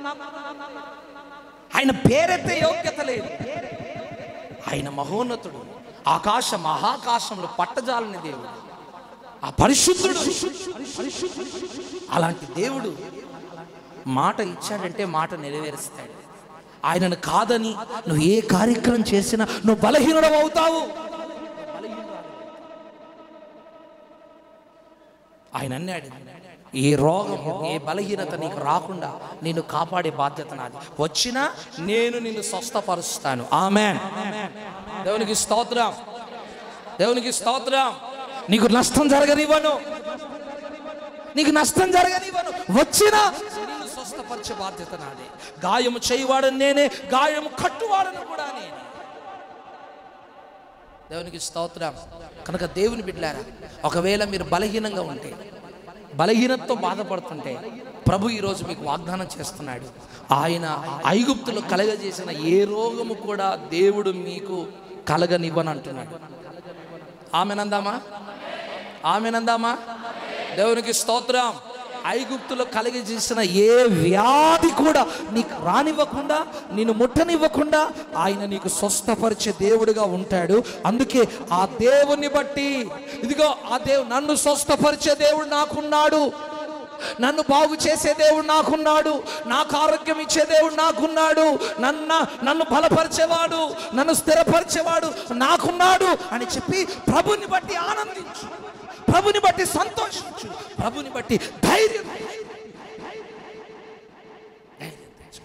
ఆయన పేరెత్తే యోగ్యత లేదు ఆయన మహోన్నతుడు ఆకాశ మహాకాశంలో పట్టజాలని దేవుడు ఆ పరిశుద్ధుడు అలాంటి దేవుడు మాట ఇచ్చాడంటే మాట నెరవేరుస్తాడు ఆయనను కాదని నువ్వు ఏ కార్యక్రమం చేసినా నువ్వు బలహీనుడు అవుతావు ఆయన అన్నాడు ఏ రోగం ఏ బలహీనత నీకు రాకుండా నిన్ను కాపాడే బాధ్యత నాది వచ్చినా నేను నిన్ను స్వస్థపరుస్తాను ఆమె దేవునికి స్తోత్రం దేవునికి స్తోత్రం నీకు నష్టం జరగనివ్వను నీకు నష్టం జరగనివ్వను వచ్చినా నిన్ను స్వస్థపరిచే బాధ్యత నాదే గాయము చేయవాడని నేనే గాయము కట్టువాడని కూడా నేనే దేవునికి స్తోత్రం కనుక దేవుని బిడ్డలారా ఒకవేళ మీరు బలహీనంగా ఉంటే బలహీనతతో బాధపడుతుంటే ప్రభు ఈరోజు మీకు వాగ్దానం చేస్తున్నాడు ఆయన ఐగుప్తులు కలగజేసిన ఏ రోగము కూడా దేవుడు మీకు కలగనివ్వనంటున్నాడు ఆమెనందామా ఆమెనందామా దేవునికి స్తోత్రం ఐగుప్తులో కలిగజేసిన ఏ వ్యాధి కూడా నీకు రానివ్వకుండా నిన్ను ముట్టనివ్వకుండా ఆయన నీకు స్వస్థపరిచే దేవుడుగా ఉంటాడు అందుకే ఆ దేవుని బట్టి ఇదిగో ఆ దేవు నన్ను స్వస్థపరిచే దేవుడు నాకున్నాడు నన్ను బాగు చేసే దేవుడు నాకున్నాడు నాకు ఆరోగ్యం ఇచ్చే దేవుడు నాకున్నాడు నన్న నన్ను బలపరిచేవాడు నన్ను స్థిరపరిచేవాడు నాకున్నాడు అని చెప్పి ప్రభుని బట్టి ఆనందించు ప్రభుని బట్టి సంతోషించు ప్రభుని బట్టి ధైర్యం తెచ్చు. ధైర్యం తెచ్చు.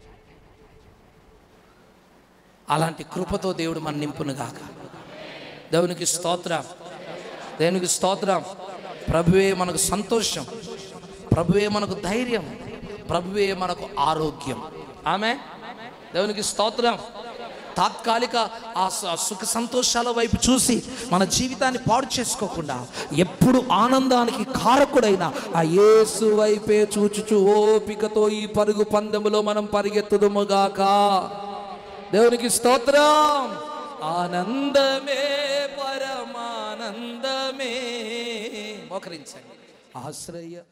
అలాంటి కృపతో దేవుడు మన నింపును గాక దేవునికి స్తోత్రం దేవునికి స్తోత్రం ప్రభువే మనకు సంతోషం ప్రభువే మనకు ధైర్యం ప్రభువే మనకు ఆరోగ్యం ఆమె దేవునికి స్తోత్రం తాత్కాలిక ఆ స- సుఖ సంతోషాల వైపు చూసి మన జీవితాన్ని పాడు చేసుకోకుండా ఎప్పుడు ఆనందానికి కారకుడైన ఆ యేసు వైపే చూచుచు ఓపికతో ఈ పరుగు పందెములో మనం పరిగెత్తుదుముగాక దేవునికి స్తోత్రం ఆనందమే పరమానందమే మోకరించండి ఆశ్రయ